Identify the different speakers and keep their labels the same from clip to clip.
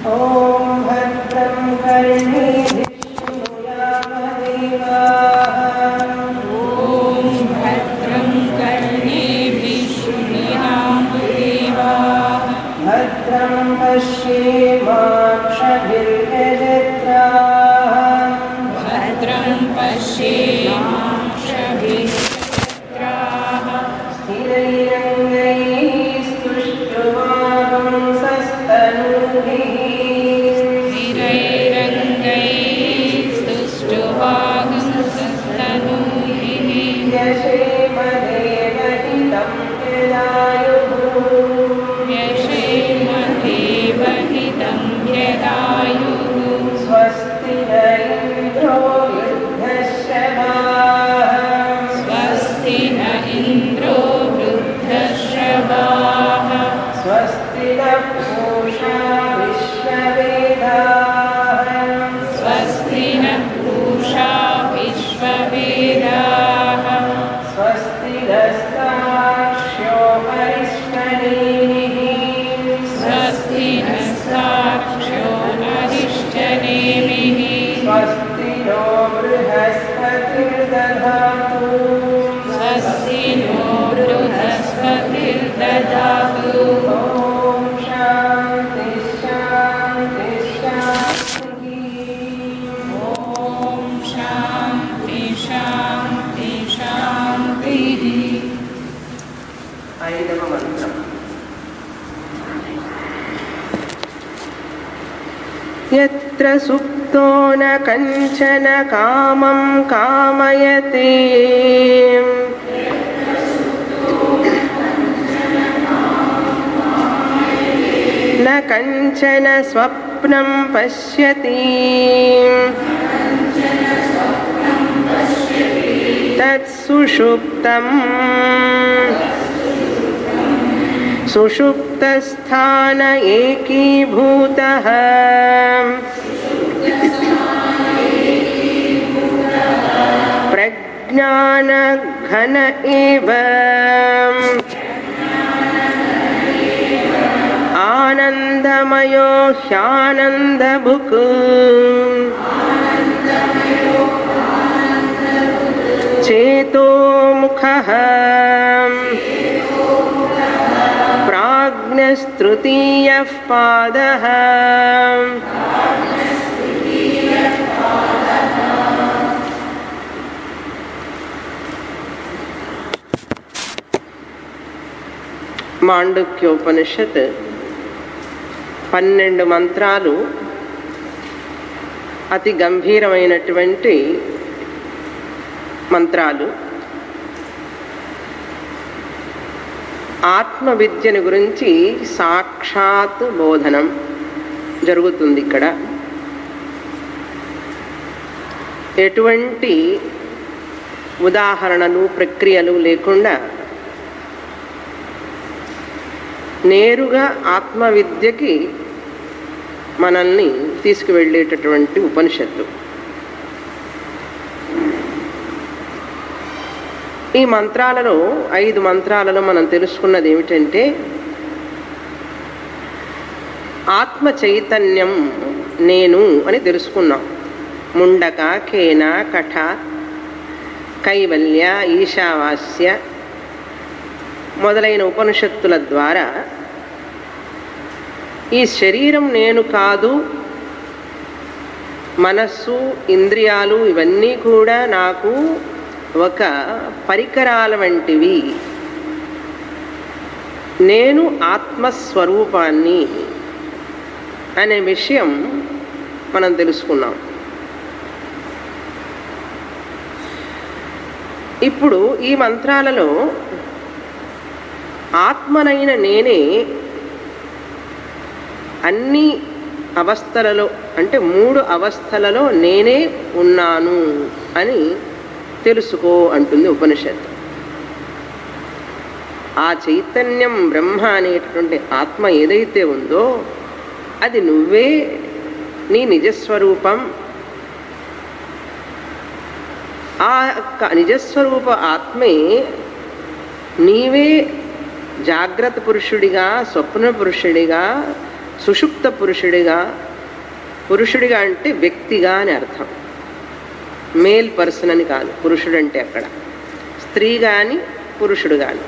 Speaker 1: ॐ भद्रं कर्णेभिः
Speaker 2: भद्रं कर्णेभिः शृणुयामदेवाः
Speaker 1: भद्रं पश्येमाक्षभिर्यजत्राः
Speaker 2: भद्रं पश्येमाक्षभिः
Speaker 1: स्थिरैरङ्गैस्तुष्टुवागुंसस्तनूभिः
Speaker 2: स्थिरैरङ्गैस्तुष्टुवागुंसस्तनूभिः
Speaker 1: यशेमदेवहितं यदायुः
Speaker 2: यशेमदेवहितं यदायुः
Speaker 1: स्वस्ति न इन्द्रो वृद्धश्रवाः
Speaker 2: स्वस्ति न इन्द्रो वृद्धश्रवाः
Speaker 1: स्वस्ति नः पूषा विश्ववेदाः
Speaker 2: स्वस्ति नः पूषा विश्ववेदाः
Speaker 1: स्वस्ति नस्ताक्ष्यो हरिष्ठनेमिः
Speaker 2: स्वस्ति न साक्ष्यो अरिष्टनेमिः
Speaker 1: स्वस्ति नो बृहस्पतिर्दधातु
Speaker 2: स्वस्ति नो बृहस्पतिर्ददातु
Speaker 1: ॐ शान्ति शान्ति शान्तिः
Speaker 2: ॐ शान्ति शान्ति शान्तिः
Speaker 1: ఐదవ మంత్రం यत्र सुप्तो न कञ्चन कामं कामयते न कञ्चन स्वप्नं पश्यति तत्सुषुप्तम् सुषुप्तस्थान एकीभूतः प्रज्ञानघन एव आनन्दमयो ह्यानन्दभुक् चेतोमुखः प्राज्ञस्तृतीयः पादः మాండుక్యోపనిషత్ పన్నెండు మంత్రాలు అతి గంభీరమైనటువంటి మంత్రాలు ఆత్మ విద్యను గురించి సాక్షాత్ బోధనం జరుగుతుంది ఇక్కడ ఎటువంటి ఉదాహరణలు ప్రక్రియలు లేకుండా నేరుగా ఆత్మ విద్యకి మనల్ని తీసుకువెళ్ళేటటువంటి ఉపనిషత్తు ఈ మంత్రాలలో ఐదు మంత్రాలలో మనం తెలుసుకున్నది ఏమిటంటే ఆత్మ చైతన్యం నేను అని తెలుసుకున్నాం ముండక కేన కఠ కైవల్య ఈశావాస్య మొదలైన ఉపనిషత్తుల ద్వారా ఈ శరీరం నేను కాదు మనస్సు ఇంద్రియాలు ఇవన్నీ కూడా నాకు ఒక పరికరాల వంటివి నేను ఆత్మస్వరూపాన్ని అనే విషయం మనం తెలుసుకున్నాం ఇప్పుడు ఈ మంత్రాలలో ఆత్మనైన నేనే అన్ని అవస్థలలో అంటే మూడు అవస్థలలో నేనే ఉన్నాను అని తెలుసుకో అంటుంది ఉపనిషత్తు ఆ చైతన్యం బ్రహ్మ అనేటటువంటి ఆత్మ ఏదైతే ఉందో అది నువ్వే నీ నిజస్వరూపం ఆ యొక్క నిజస్వరూప ఆత్మే నీవే జాగ్రత్త పురుషుడిగా స్వప్న పురుషుడిగా సుషుప్త పురుషుడిగా పురుషుడిగా అంటే వ్యక్తిగా అని అర్థం మేల్ పర్సన్ అని కాదు పురుషుడు అంటే అక్కడ స్త్రీ కానీ పురుషుడు కానీ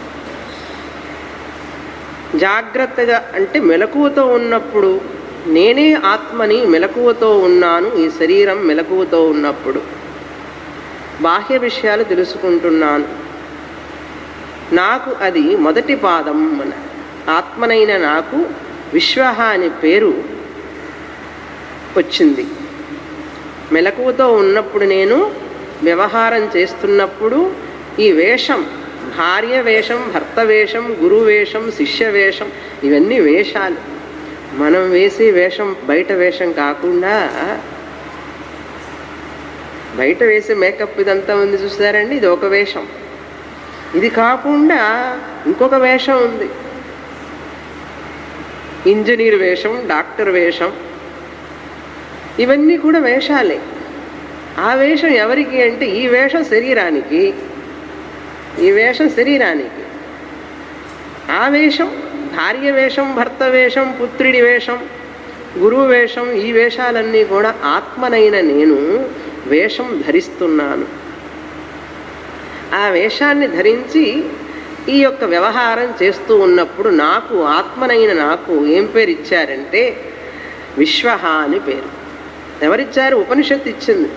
Speaker 1: జాగ్రత్తగా అంటే మెలకువతో ఉన్నప్పుడు నేనే ఆత్మని మెలకువతో ఉన్నాను ఈ శరీరం మెలకువతో ఉన్నప్పుడు బాహ్య విషయాలు తెలుసుకుంటున్నాను నాకు అది మొదటి పాదం మన ఆత్మనైన నాకు విశ్వహ అనే పేరు వచ్చింది మెలకువతో ఉన్నప్పుడు నేను వ్యవహారం చేస్తున్నప్పుడు ఈ వేషం భార్య వేషం భర్త వేషం గురు వేషం శిష్య వేషం ఇవన్నీ వేషాలు మనం వేసే వేషం బయట వేషం కాకుండా బయట వేసే మేకప్ ఇదంతా ఉంది చూసారండి ఇది ఒక వేషం ఇది కాకుండా ఇంకొక వేషం ఉంది ఇంజనీర్ వేషం డాక్టర్ వేషం ఇవన్నీ కూడా వేషాలే ఆ వేషం ఎవరికి అంటే ఈ వేషం శరీరానికి ఈ వేషం శరీరానికి ఆ వేషం భార్య వేషం భర్త వేషం పుత్రుడి వేషం గురువు వేషం ఈ వేషాలన్నీ కూడా ఆత్మనైన నేను వేషం ధరిస్తున్నాను ఆ వేషాన్ని ధరించి ఈ యొక్క వ్యవహారం చేస్తూ ఉన్నప్పుడు నాకు ఆత్మనైన నాకు ఏం పేరు ఇచ్చారంటే విశ్వహ అని పేరు ఎవరిచ్చారు ఉపనిషత్తు ఇచ్చింది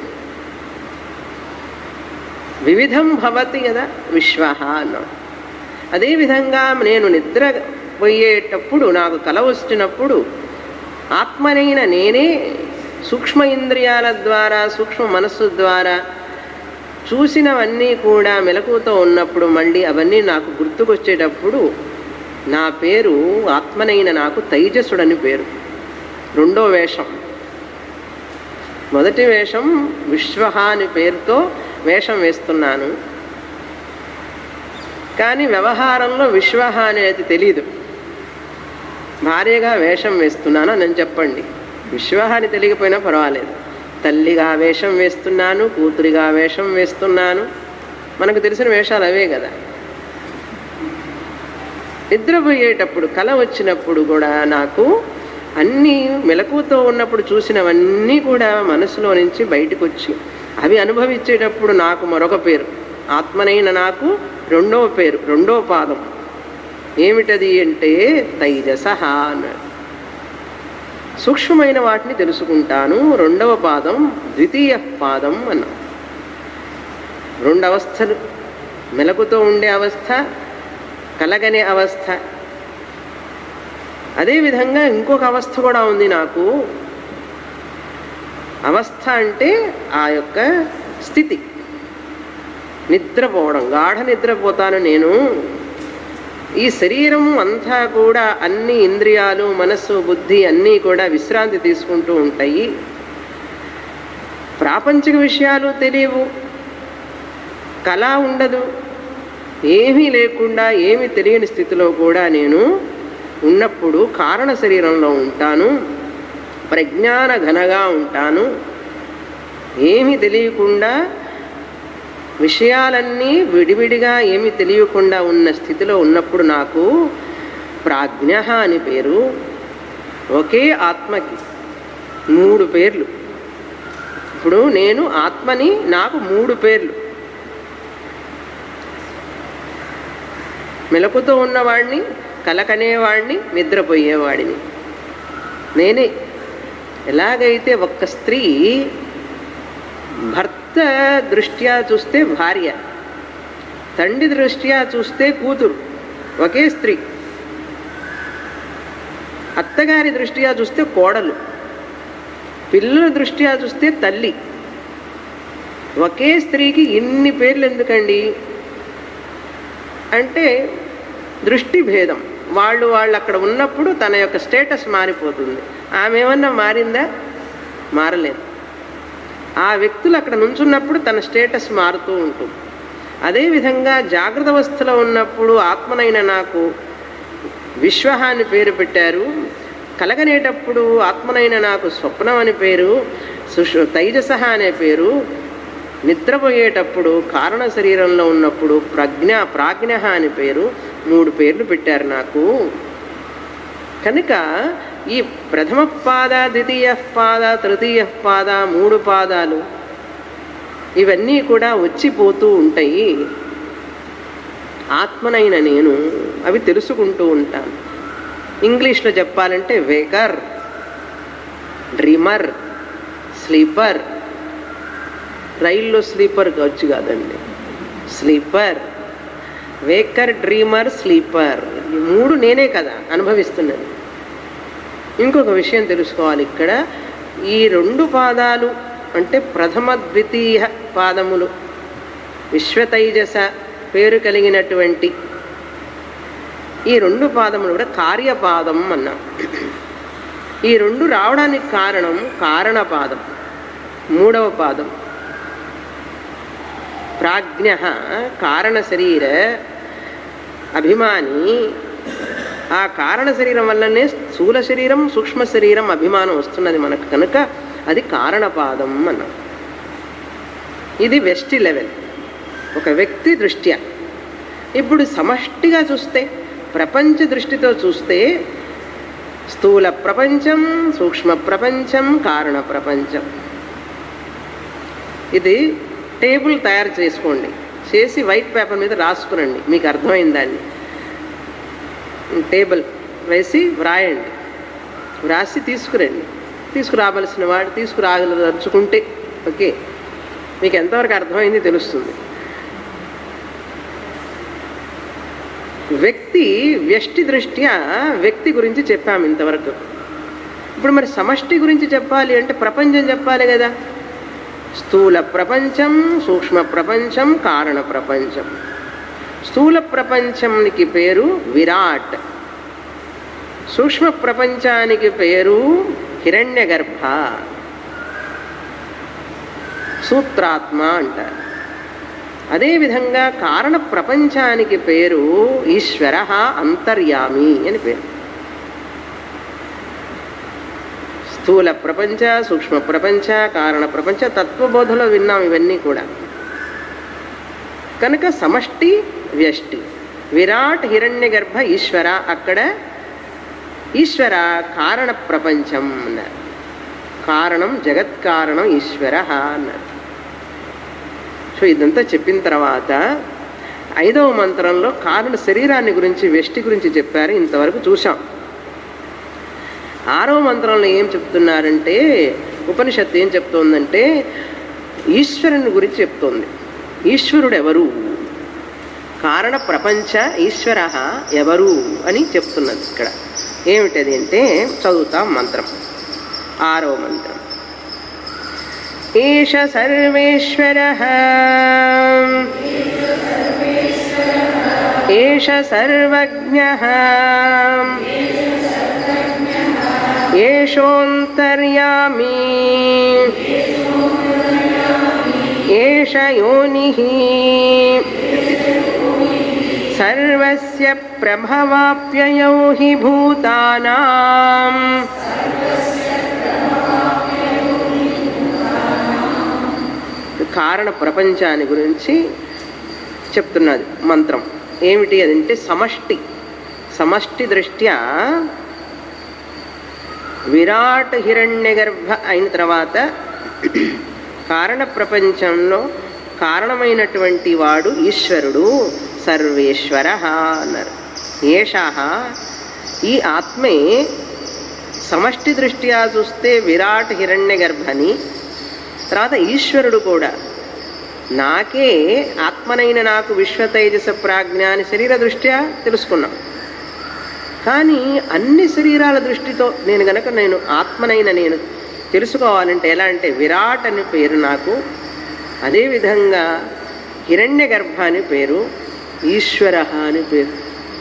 Speaker 1: వివిధం భవతి కదా విశ్వహ అన్నాడు అదేవిధంగా నేను నిద్ర పోయేటప్పుడు నాకు కల వచ్చినప్పుడు ఆత్మనైన నేనే సూక్ష్మ ఇంద్రియాల ద్వారా సూక్ష్మ మనస్సు ద్వారా చూసినవన్నీ కూడా మెలకువతో ఉన్నప్పుడు మళ్ళీ అవన్నీ నాకు గుర్తుకొచ్చేటప్పుడు నా పేరు ఆత్మనైన నాకు తైజసుడని పేరు రెండో వేషం మొదటి వేషం విశ్వహ అని పేరుతో వేషం వేస్తున్నాను కానీ వ్యవహారంలో విశ్వహ అనేది తెలియదు భార్యగా వేషం వేస్తున్నాను అని చెప్పండి విశ్వహ అని తెలియకపోయినా పర్వాలేదు తల్లిగా వేషం వేస్తున్నాను కూతురిగా వేషం వేస్తున్నాను మనకు తెలిసిన వేషాలు అవే కదా నిద్రపోయేటప్పుడు కల వచ్చినప్పుడు కూడా నాకు అన్నీ మెలకువతో ఉన్నప్పుడు చూసినవన్నీ కూడా మనసులో నుంచి బయటకు వచ్చి అవి అనుభవించేటప్పుడు నాకు మరొక పేరు ఆత్మనైన నాకు రెండవ పేరు రెండవ పాదం ఏమిటది అంటే తైజసహ అన్నాడు సూక్ష్మమైన వాటిని తెలుసుకుంటాను రెండవ పాదం ద్వితీయ పాదం అన్నా రెండు అవస్థలు మెలకుతో ఉండే అవస్థ కలగనే అవస్థ అదేవిధంగా ఇంకొక అవస్థ కూడా ఉంది నాకు అవస్థ అంటే ఆ యొక్క స్థితి నిద్రపోవడం గాఢ నిద్రపోతాను నేను ఈ శరీరం అంతా కూడా అన్ని ఇంద్రియాలు మనస్సు బుద్ధి అన్నీ కూడా విశ్రాంతి తీసుకుంటూ ఉంటాయి ప్రాపంచిక విషయాలు తెలియవు కళ ఉండదు ఏమీ లేకుండా ఏమీ తెలియని స్థితిలో కూడా నేను ఉన్నప్పుడు కారణ శరీరంలో ఉంటాను ప్రజ్ఞాన ఘనగా ఉంటాను ఏమీ తెలియకుండా విషయాలన్నీ విడివిడిగా ఏమీ తెలియకుండా ఉన్న స్థితిలో ఉన్నప్పుడు నాకు ప్రాజ్ఞ అని పేరు ఒకే ఆత్మకి మూడు పేర్లు ఇప్పుడు నేను ఆత్మని నాకు మూడు పేర్లు మెలకుతో ఉన్నవాడిని కలకనేవాడిని నిద్రపోయేవాడిని నేనే ఎలాగైతే ఒక్క స్త్రీ భర్త దృష్ట్యా చూస్తే భార్య తండ్రి దృష్ట్యా చూస్తే కూతురు ఒకే స్త్రీ అత్తగారి దృష్ట్యా చూస్తే కోడలు పిల్లల దృష్ట్యా చూస్తే తల్లి ఒకే స్త్రీకి ఇన్ని పేర్లు ఎందుకండి అంటే దృష్టి భేదం వాళ్ళు వాళ్ళు అక్కడ ఉన్నప్పుడు తన యొక్క స్టేటస్ మారిపోతుంది ఆమె ఏమన్నా మారిందా మారలేదు ఆ వ్యక్తులు అక్కడ నుంచున్నప్పుడు తన స్టేటస్ మారుతూ ఉంటుంది అదేవిధంగా జాగ్రత్త అవస్థలో ఉన్నప్పుడు ఆత్మనైన నాకు విశ్వహ అని పేరు పెట్టారు కలగనేటప్పుడు ఆత్మనైన నాకు స్వప్నం అని పేరు సుషు తైజసహ అనే పేరు నిద్రపోయేటప్పుడు కారణ శరీరంలో ఉన్నప్పుడు ప్రజ్ఞ ప్రాజ్ఞ అని పేరు మూడు పేర్లు పెట్టారు నాకు కనుక ఈ ప్రథమ పాద ద్వితీయ పాద తృతీయ పాద మూడు పాదాలు ఇవన్నీ కూడా వచ్చిపోతూ ఉంటాయి ఆత్మనైన నేను అవి తెలుసుకుంటూ ఉంటాను ఇంగ్లీష్లో చెప్పాలంటే వేకర్ డ్రీమర్ స్లీపర్ రైల్లో స్లీపర్ కావచ్చు కాదండి స్లీపర్ వేకర్ డ్రీమర్ స్లీపర్ ఈ మూడు నేనే కదా అనుభవిస్తున్నది ఇంకొక విషయం తెలుసుకోవాలి ఇక్కడ ఈ రెండు పాదాలు అంటే ప్రథమ ద్వితీయ పాదములు విశ్వతైజస పేరు కలిగినటువంటి ఈ రెండు పాదములు కూడా కార్యపాదం అన్నాం ఈ రెండు రావడానికి కారణం కారణపాదం మూడవ పాదం ప్రాజ్ఞ కారణ శరీర అభిమాని ఆ కారణ శరీరం వల్లనే స్థూల శరీరం సూక్ష్మ శరీరం అభిమానం వస్తున్నది మనకు కనుక అది కారణపాదం అన్నాం ఇది వెస్టి లెవెల్ ఒక వ్యక్తి దృష్ట్యా ఇప్పుడు సమష్టిగా చూస్తే ప్రపంచ దృష్టితో చూస్తే స్థూల ప్రపంచం సూక్ష్మ ప్రపంచం కారణ ప్రపంచం ఇది టేబుల్ తయారు చేసుకోండి చేసి వైట్ పేపర్ మీద రాసుకురండి మీకు అర్థమైందాన్ని టేబుల్ వేసి వ్రాయండి వ్రాసి తీసుకురండి తీసుకురావలసిన వాడు తీసుకురాగలదలుచుకుంటే ఓకే మీకు ఎంతవరకు అర్థమైంది తెలుస్తుంది వ్యక్తి వ్యష్టి దృష్ట్యా వ్యక్తి గురించి చెప్పాము ఇంతవరకు ఇప్పుడు మరి సమష్టి గురించి చెప్పాలి అంటే ప్రపంచం చెప్పాలి కదా స్థూల ప్రపంచం సూక్ష్మ ప్రపంచం కారణ ప్రపంచం స్థూల ప్రపంచానికి పేరు విరాట్ సూక్ష్మ ప్రపంచానికి పేరు హిరణ్య గర్భ సూత్రాత్మ అంటారు అదేవిధంగా కారణ ప్రపంచానికి పేరు ఈశ్వర అంతర్యామి అని పేరు స్థూల ప్రపంచ సూక్ష్మ ప్రపంచ కారణ ప్రపంచ తత్వబోధలో విన్నాం ఇవన్నీ కూడా కనుక సమష్టి వ్యష్టి విరాట్ హిరణ్య గర్భ ఈశ్వర అక్కడ ఈశ్వర కారణ ప్రపంచం అన్నారు కారణం జగత్కారణం ఈశ్వర అన్నారు సో ఇదంతా చెప్పిన తర్వాత ఐదవ మంత్రంలో కారణ శరీరాన్ని గురించి వ్యష్టి గురించి చెప్పారు ఇంతవరకు చూసాం ఆరవ మంత్రంలో ఏం చెప్తున్నారంటే ఉపనిషత్తు ఏం చెప్తోందంటే ఈశ్వరుని గురించి చెప్తోంది ఈశ్వరుడు ఎవరు కారణ ప్రపంచ ఈశ్వర ఎవరు అని చెప్తున్నది ఇక్కడ ఏమిటది అంటే చదువుతాం మంత్రం ఆరవ మంత్రం ఏష సర్వేశ్వర ఏష సర్వజ్ఞ ఏషోంతర్యామి ఏష యోని సర్వస్య ప్రభవాప్యయౌ హి భూతానాం కారణ ప్రపంచాన్ని గురించి చెప్తున్నది మంత్రం ఏమిటి అదంటే సమష్టి సమష్టి దృష్ట్యా విరాట్ హిరణ్యగర్భ అయిన తర్వాత కారణ ప్రపంచంలో కారణమైనటువంటి వాడు ఈశ్వరుడు సర్వేశ్వర అన్నారు ఏషా ఈ ఆత్మే సమష్టి దృష్ట్యా చూస్తే విరాట్ హిరణ్య గర్భని తర్వాత ఈశ్వరుడు కూడా నాకే ఆత్మనైన నాకు విశ్వతైజస ప్రాజ్ఞ అని శరీర దృష్ట్యా తెలుసుకున్నాం కానీ అన్ని శరీరాల దృష్టితో నేను గనక నేను ఆత్మనైన నేను తెలుసుకోవాలంటే ఎలా అంటే విరాట్ అని పేరు నాకు అదేవిధంగా హిరణ్య గర్భ అని పేరు ఈశ్వర అని పేరు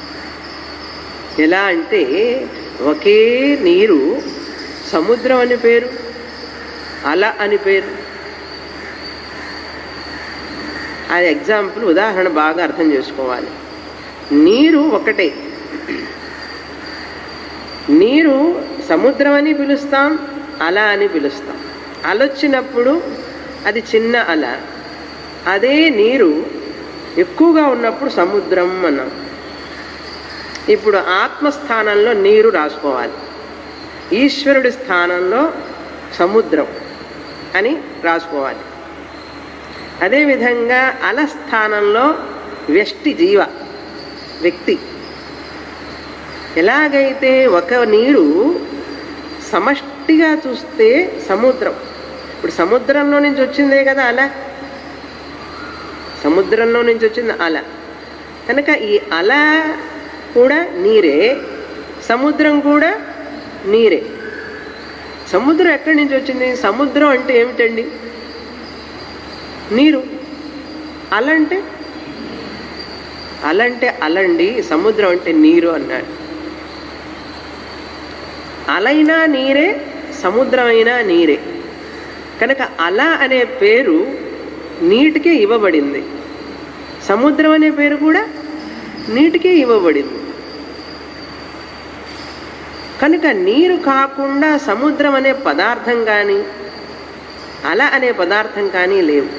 Speaker 1: ఎలా అంటే ఒకే నీరు సముద్రం అని పేరు అల అని పేరు అది ఎగ్జాంపుల్ ఉదాహరణ బాగా అర్థం చేసుకోవాలి నీరు ఒకటే నీరు సముద్రం అని పిలుస్తాం అల అని పిలుస్తాం అలొచ్చినప్పుడు అది చిన్న అల అదే నీరు ఎక్కువగా ఉన్నప్పుడు సముద్రం అన్నాం ఇప్పుడు ఆత్మస్థానంలో నీరు రాసుకోవాలి ఈశ్వరుడి స్థానంలో సముద్రం అని రాసుకోవాలి అదేవిధంగా అల స్థానంలో వ్యష్టి జీవ వ్యక్తి ఎలాగైతే ఒక నీరు సమష్టిగా చూస్తే సముద్రం ఇప్పుడు సముద్రంలో నుంచి వచ్చిందే కదా అల సముద్రంలో నుంచి వచ్చింది అల కనుక ఈ అల కూడా నీరే సముద్రం కూడా నీరే సముద్రం ఎక్కడి నుంచి వచ్చింది సముద్రం అంటే ఏమిటండి నీరు అలంటే అలంటే అలండి సముద్రం అంటే నీరు అన్నాడు అలైనా నీరే సముద్రమైనా నీరే కనుక అల అనే పేరు నీటికే ఇవ్వబడింది సముద్రం అనే పేరు కూడా నీటికే ఇవ్వబడింది కనుక నీరు కాకుండా సముద్రం అనే పదార్థం కానీ అల అనే పదార్థం కానీ లేవు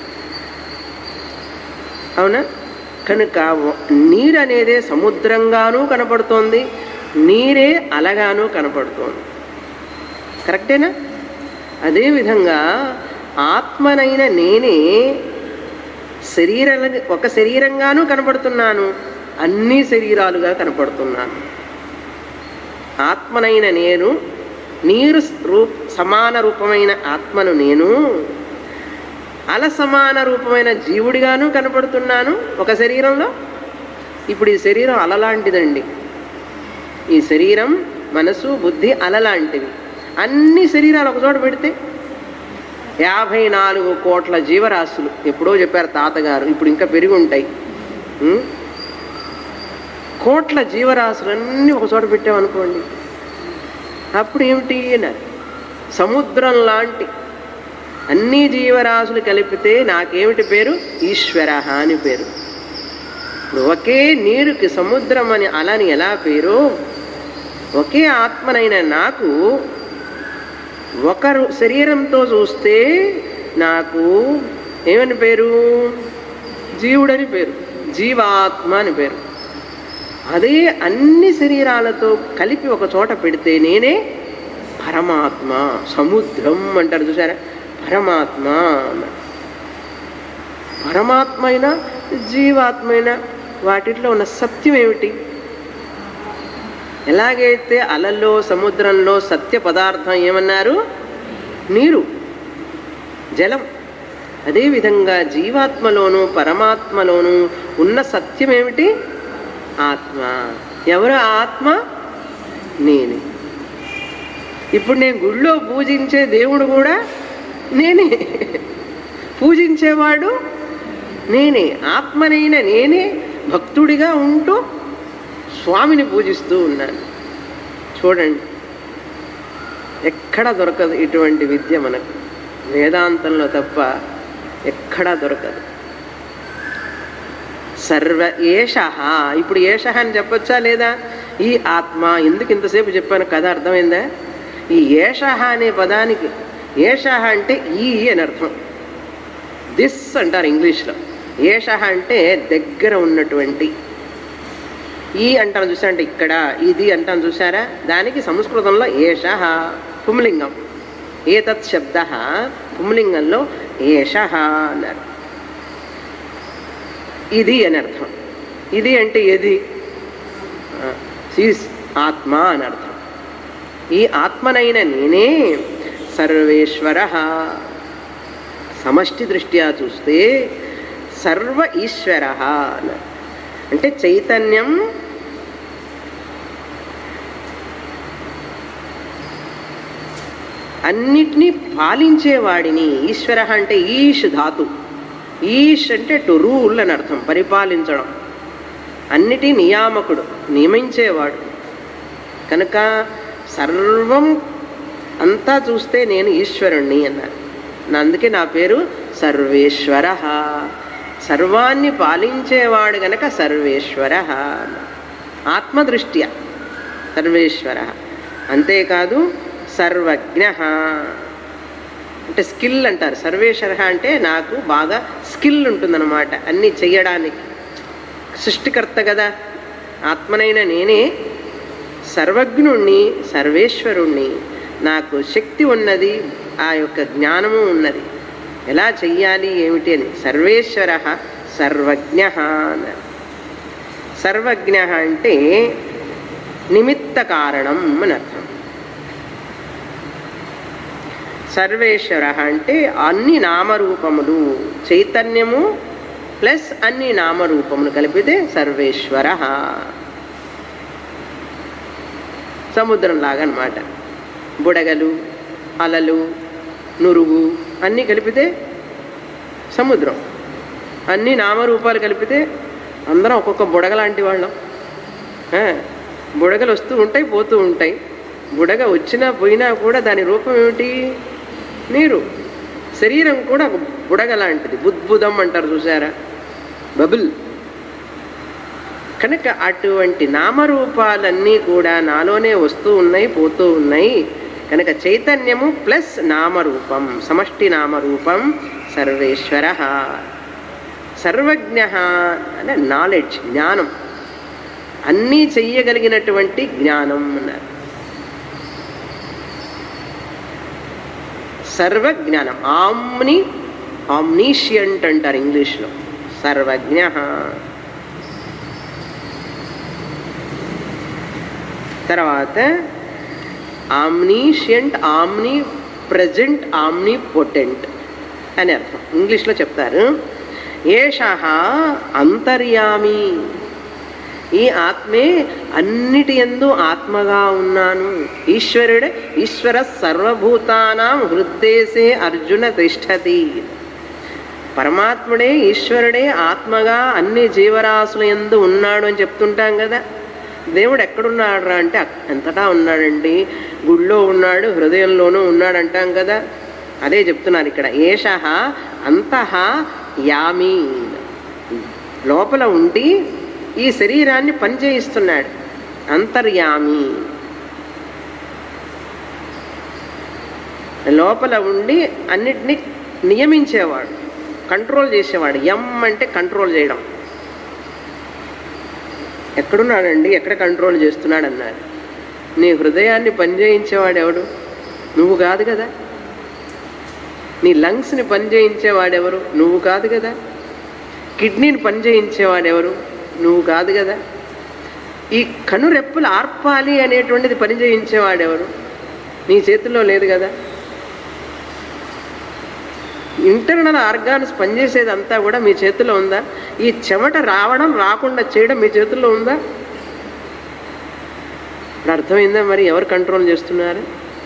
Speaker 1: అవునా కనుక వ- నీరు అనేదే సముద్రంగానూ కనపడుతోంది నీరే అలగానూ కనపడుతోంది కరెక్టేనా అదేవిధంగా ఆత్మనైన నేనే శరీర ఒక శరీరంగానూ కనపడుతున్నాను అన్ని శరీరాలుగా కనపడుతున్నాను ఆత్మనైన నేను నీరు రూప సమాన రూపమైన ఆత్మను నేను అల సమాన రూపమైన జీవుడిగాను కనపడుతున్నాను ఒక శరీరంలో ఇప్పుడు ఈ శరీరం అలలాంటిదండి ఈ శరీరం మనసు బుద్ధి అలలాంటివి అన్ని శరీరాలు ఒక చోట పెడితే యాభై నాలుగు కోట్ల జీవరాశులు ఎప్పుడో చెప్పారు తాతగారు ఇప్పుడు ఇంకా పెరిగి ఉంటాయి ఉం? కోట్ల జీవరాశులన్నీ ఒక చోట పెట్టామనుకోండి అప్పుడు ఏమిటి అన్నారు సముద్రం లాంటి అన్ని జీవరాశులు కలిపితే నాకేమిటి పేరు ఈశ్వర అని పేరు ఇప్పుడు ఒకే నీరుకి సముద్రం అని అలని ఎలా పేరు ఒకే ఆత్మనైన నాకు ఒకరు శరీరంతో చూస్తే నాకు ఏమని పేరు జీవుడని పేరు జీవాత్మ అని పేరు అదే అన్ని శరీరాలతో కలిపి ఒక చోట పెడితే నేనే పరమాత్మ సముద్రం అంటారు చూసారా పరమాత్మ అన్నారు పరమాత్మ అయినా జీవాత్మ అయినా వాటిట్లో ఉన్న సత్యం ఏమిటి ఎలాగైతే అలల్లో సముద్రంలో సత్య పదార్థం ఏమన్నారు నీరు జలం అదేవిధంగా జీవాత్మలోను పరమాత్మలోను ఉన్న సత్యం ఏమిటి ఆత్మ ఎవరు ఆ ఆత్మ నేనే ఇప్పుడు నేను గుళ్ళో పూజించే దేవుడు కూడా నేనే పూజించేవాడు నేనే ఆత్మనైన నేనే భక్తుడిగా ఉంటూ స్వామిని పూజిస్తూ ఉన్నాను చూడండి ఎక్కడ దొరకదు ఇటువంటి విద్య మనకు వేదాంతంలో తప్ప ఎక్కడా దొరకదు సర్వ ఏష ఇప్పుడు ఏష అని చెప్పొచ్చా లేదా ఈ ఆత్మ ఎందుకు ఇంతసేపు చెప్పాను కథ అర్థమైందా ఈ ఏష అనే పదానికి ఏష అంటే ఈ అని అర్థం దిస్ అంటారు ఇంగ్లీష్లో ఏష అంటే దగ్గర ఉన్నటువంటి ఈ అంటాను చూసా అంటే ఇక్కడ ఇది అంటాను చూసారా దానికి సంస్కృతంలో ఏష పుంలింగం ఏతత్ శబ్ద పుంలింగంలో ఏష అన్నారు ఇది అని అర్థం ఇది అంటే ఏది ఆ, సీస్ ఆత్మ అని అర్థం ఈ ఆత్మనైన నేనే సర్వేశ్వర సమష్టి దృష్ట్యా చూస్తే సర్వ ఈశ్వర అన్నారు అంటే చైతన్యం అన్నిటినీ పాలించేవాడిని ఈశ్వర అంటే ఈష్ ధాతు ఈష్ అంటే టు రూల్ అని అర్థం పరిపాలించడం అన్నిటి నియామకుడు నియమించేవాడు కనుక సర్వం అంతా చూస్తే నేను ఈశ్వరుణ్ణి అన్నారు నా అందుకే నా పేరు సర్వేశ్వర సర్వాన్ని పాలించేవాడు గనక సర్వేశ్వర ఆత్మదృష్ట్యా సర్వేశ్వర అంతేకాదు సర్వజ్ఞ అంటే స్కిల్ అంటారు సర్వేశ్వర అంటే నాకు బాగా స్కిల్ ఉంటుందన్నమాట అన్నీ చెయ్యడానికి సృష్టికర్త కదా ఆత్మనైన నేనే సర్వజ్ఞుణ్ణి సర్వేశ్వరుణ్ణి నాకు శక్తి ఉన్నది ఆ యొక్క జ్ఞానము ఉన్నది ఎలా చెయ్యాలి ఏమిటి అని సర్వేశ్వర సర్వజ్ఞ అన్నారు సర్వజ్ఞ అంటే నిమిత్త కారణం అని అర్థం సర్వేశ్వర అంటే అన్ని నామరూపములు చైతన్యము ప్లస్ అన్ని నామరూపములు కలిపితే సర్వేశ్వర సముద్రం లాగా అనమాట బుడగలు అలలు నురుగు అన్నీ కలిపితే సముద్రం అన్ని నామరూపాలు కలిపితే అందరం ఒక్కొక్క బుడగ లాంటి వాళ్ళం ఆ, బుడగలు వస్తూ ఉంటాయి పోతూ ఉంటాయి బుడగ వచ్చినా పోయినా కూడా దాని రూపం ఏమిటి నీరు శరీరం కూడా ఒక బుడగ లాంటిది బుద్బుదం అంటారు చూసారా బబుల్ కనుక అటువంటి నామరూపాలన్నీ కూడా నాలోనే వస్తూ ఉన్నాయి పోతూ ఉన్నాయి కనుక చైతన్యము ప్లస్ నామరూపం సమష్టి నామరూపం సర్వేశ్వర సర్వజ్ఞ అంటే నాలెడ్జ్ జ్ఞానం అన్నీ చెయ్యగలిగినటువంటి జ్ఞానం అన్నారు సర్వజ్ఞానం ఆమ్ని ఆమ్నీషియంట్ అంటారు ఇంగ్లీష్లో సర్వజ్ఞ తర్వాత omniscient omnipresent omnipotent అని అర్థం ఇంగ్లీష్లో చెప్తారు ఏష అంతర్యామి ఈ ఆత్మే అన్నిటి ఎందు ఆత్మగా ఉన్నాను ఈశ్వరుడే ఈశ్వర సర్వభూతానాం హృద్దేశే అర్జున తిష్టతి పరమాత్ముడే ఈశ్వరుడే ఆత్మగా అన్ని జీవరాశుల ఎందు ఉన్నాడు అని చెప్తుంటాం కదా దేవుడు ఎక్కడున్నాడు రా అంటే అక్- ఎంతటా ఉన్నాడండి గుళ్ళో ఉన్నాడు హృదయంలోనూ ఉన్నాడు అంటాం కదా అదే చెప్తున్నారు ఇక్కడ ఏష అంతః యామి లోపల ఉండి ఈ శరీరాన్ని పనిచేయిస్తున్నాడు అంతర్యామి లోపల ఉండి అన్నిటినీ నియమించేవాడు కంట్రోల్ చేసేవాడు ఎం అంటే కంట్రోల్ చేయడం ఎక్కడున్నాడండి ఎక్కడ కంట్రోల్ చేస్తున్నాడు అన్నాడు నీ హృదయాన్ని పనిచేయించేవాడు ఎవడు నువ్వు కాదు కదా నీ లంగ్స్ని పనిచేయించేవాడెవరు నువ్వు కాదు కదా కిడ్నీని పనిచేయించేవాడెవరు నువ్వు కాదు కదా ఈ కనురెప్పులు ఆర్పాలి అనేటువంటిది పనిచేయించేవాడెవరు నీ చేతిలో లేదు కదా ఇంటర్నల్ ఆర్గాన్స్ పనిచేసేది అంతా కూడా మీ చేతిలో ఉందా ఈ చెమట రావడం రాకుండా చేయడం మీ చేతుల్లో ఉందా ఇప్పుడు అర్థమైందా మరి ఎవరు కంట్రోల్ చేస్తున్నారు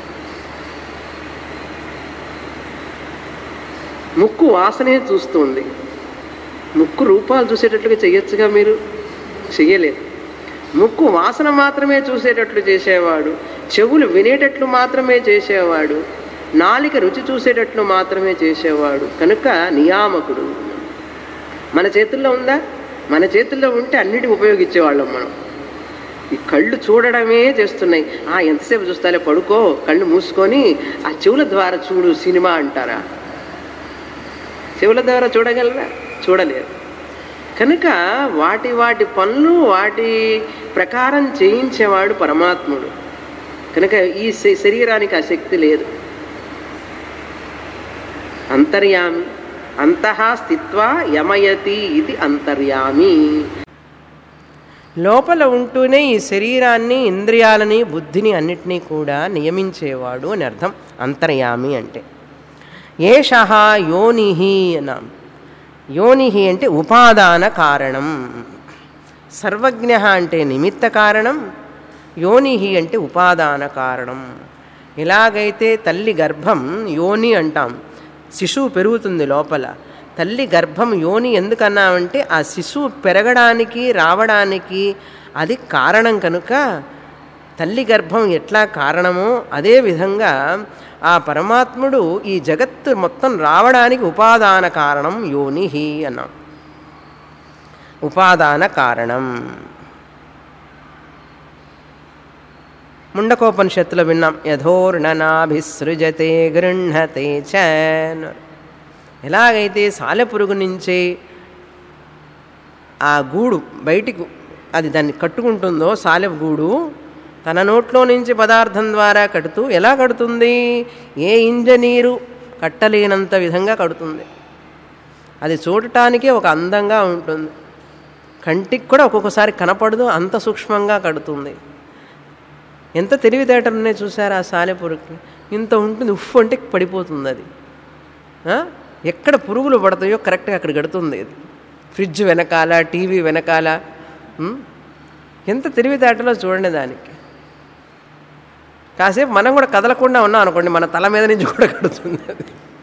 Speaker 1: ముక్కు వాసనే చూస్తుంది ముక్కు రూపాలు చూసేటట్లుగా చెయ్యొచ్చుగా మీరు చెయ్యలేదు ముక్కు వాసన మాత్రమే చూసేటట్లు చేసేవాడు చెవులు వినేటట్లు మాత్రమే చేసేవాడు నాలిక రుచి చూసేటట్లు మాత్రమే చేసేవాడు కనుక నియామకుడు మన చేతుల్లో ఉందా మన చేతుల్లో ఉంటే అన్నిటిని ఉపయోగించేవాళ్ళం మనం ఈ కళ్ళు చూడడమే చేస్తున్నాయి ఆ ఎంతసేపు చూస్తాలే పడుకో కళ్ళు మూసుకొని ఆ చెవుల ద్వారా చూడు సినిమా అంటారా చెవుల ద్వారా చూడగలరా చూడలేరు కనుక వాటి వాటి పనులు వాటి ప్రకారం చేయించేవాడు పరమాత్ముడు కనుక ఈ శ- శరీరానికి ఆ శక్తి లేదు అంతర్యామి అంతః స్థిత్వా యమయతి ఇది అంతర్యామి లోపల ఉంటూనే ఈ శరీరాన్ని ఇంద్రియాలని బుద్ధిని అన్నిటినీ కూడా నియమించేవాడు అని అర్థం అంతర్యామి అంటే ఏష యోని అన్నాం యోని అంటే ఉపాదాన కారణం సర్వజ్ఞ అంటే నిమిత్త కారణం యోని అంటే ఉపాదాన కారణం ఎలాగైతే తల్లి గర్భం యోని అంటాం శిశువు పెరుగుతుంది లోపల తల్లి గర్భం యోని ఎందుకన్నామంటే ఆ శిశువు పెరగడానికి రావడానికి అది కారణం కనుక తల్లి గర్భం ఎట్లా కారణమో అదే విధంగా ఆ పరమాత్ముడు ఈ జగత్తు మొత్తం రావడానికి ఉపాదాన కారణం యోని అన్నాం ఉపాదాన కారణం ముండకోపనిషత్తులో విన్నాం యథోర్ణనాభిసృజతే గృహతే చ అన్నారు. ఎలాగైతే సాలెపురుగు నుంచే ఆ గూడు బయటికి అది దాన్ని కట్టుకుంటుందో సాలె గూడు తన నోట్లో నుంచి పదార్థం ద్వారా కడుతూ ఎలా కడుతుంది ఏ ఇంజనీరు కట్టలేనంత విధంగా కడుతుంది అది చూడటానికే ఒక అందంగా ఉంటుంది కంటికి కూడా ఒక్కొక్కసారి కనపడదు అంత సూక్ష్మంగా కడుతుంది ఎంత తెలివితేటలు ఉన్నాయి చూసారా ఆ సాలెపురుగుకి ఇంత ఉంటుంది ఉఫ్ అంటే పడిపోతుంది అది ఆ? ఎక్కడ పురుగులు పడతాయో కరెక్ట్గా అక్కడ కడుతుంది ఇది ఫ్రిడ్జ్ వెనకాల టీవీ వెనకాల ఉం? ఎంత తెలివితేటలో చూడండి దానికి కాసేపు మనం కూడా కదలకుండా ఉన్నాం అనుకోండి మన తల మీద నుంచి కూడా కడుతుంది అది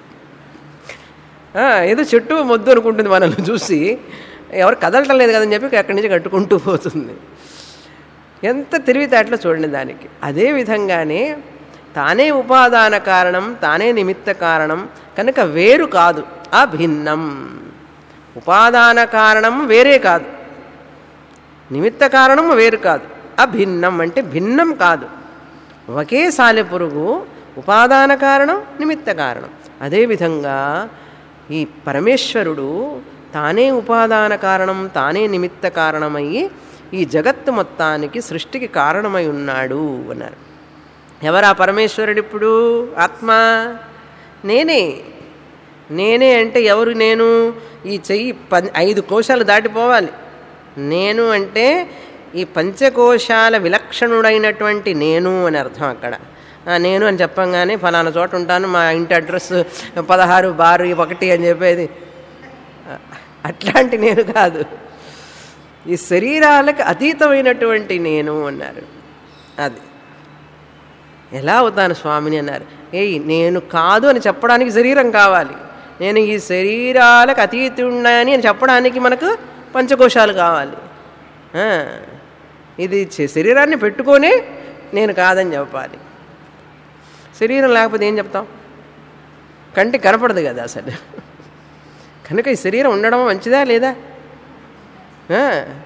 Speaker 1: ఆ, ఏదో చెట్టు మొద్దు అనుకుంటుంది మనల్ని చూసి ఎవరు కదలటం లేదు కదని చెప్పి అక్కడి నుంచి కట్టుకుంటూ పోతుంది ఎంత తెలివితేటలో చూడండి దానికి అదే విధంగానే తానే ఉపాదాన కారణం తానే నిమిత్త కారణం కనుక వేరు కాదు అభిన్నం ఉపాదాన కారణం వేరే కాదు నిమిత్త కారణం వేరు కాదు అభిన్నం అంటే భిన్నం కాదు ఒకే సాలెపురుగు ఉపాదాన కారణం నిమిత్త కారణం అదేవిధంగా ఈ పరమేశ్వరుడు తానే ఉపాదాన కారణం తానే నిమిత్త కారణమయ్యి ఈ జగత్తు మొత్తానికి సృష్టికి కారణమై ఉన్నాడు అన్నారు ఎవరా పరమేశ్వరుడు ఇప్పుడు ఆత్మ నేనే నేనే అంటే ఎవరు నేను ఈ చెయ్యి పం ఐదు కోశాలు దాటిపోవాలి నేను అంటే ఈ పంచకోశాల విలక్షణుడైనటువంటి నేను అని అర్థం అక్కడ ఆ, నేను అని చెప్పంగానే ఫలానా చోట ఉంటాను మా ఇంటి అడ్రస్ పదహారు బారు ఒకటి అని చెప్పేది ఆ, అట్లాంటి నేను కాదు ఈ శరీరాలకు అతీతమైనటువంటి నేను అన్నారు అది ఎలా అవుతాను స్వామిని అన్నారు ఏయ్ నేను కాదు అని చెప్పడానికి శరీరం కావాలి నేను ఈ శరీరాలకు అతీతున్నాయని అని చెప్పడానికి మనకు పంచకోశాలు కావాలి ఆ, ఇది చే- శరీరాన్ని పెట్టుకొనే నేను కాదని చెప్పాలి శరీరం లేకపోతే ఏం చెప్తాం కంటికి కనపడదు కదా అసలు కనుక ఈ శరీరం ఉండడం మంచిదా లేదా ఆ,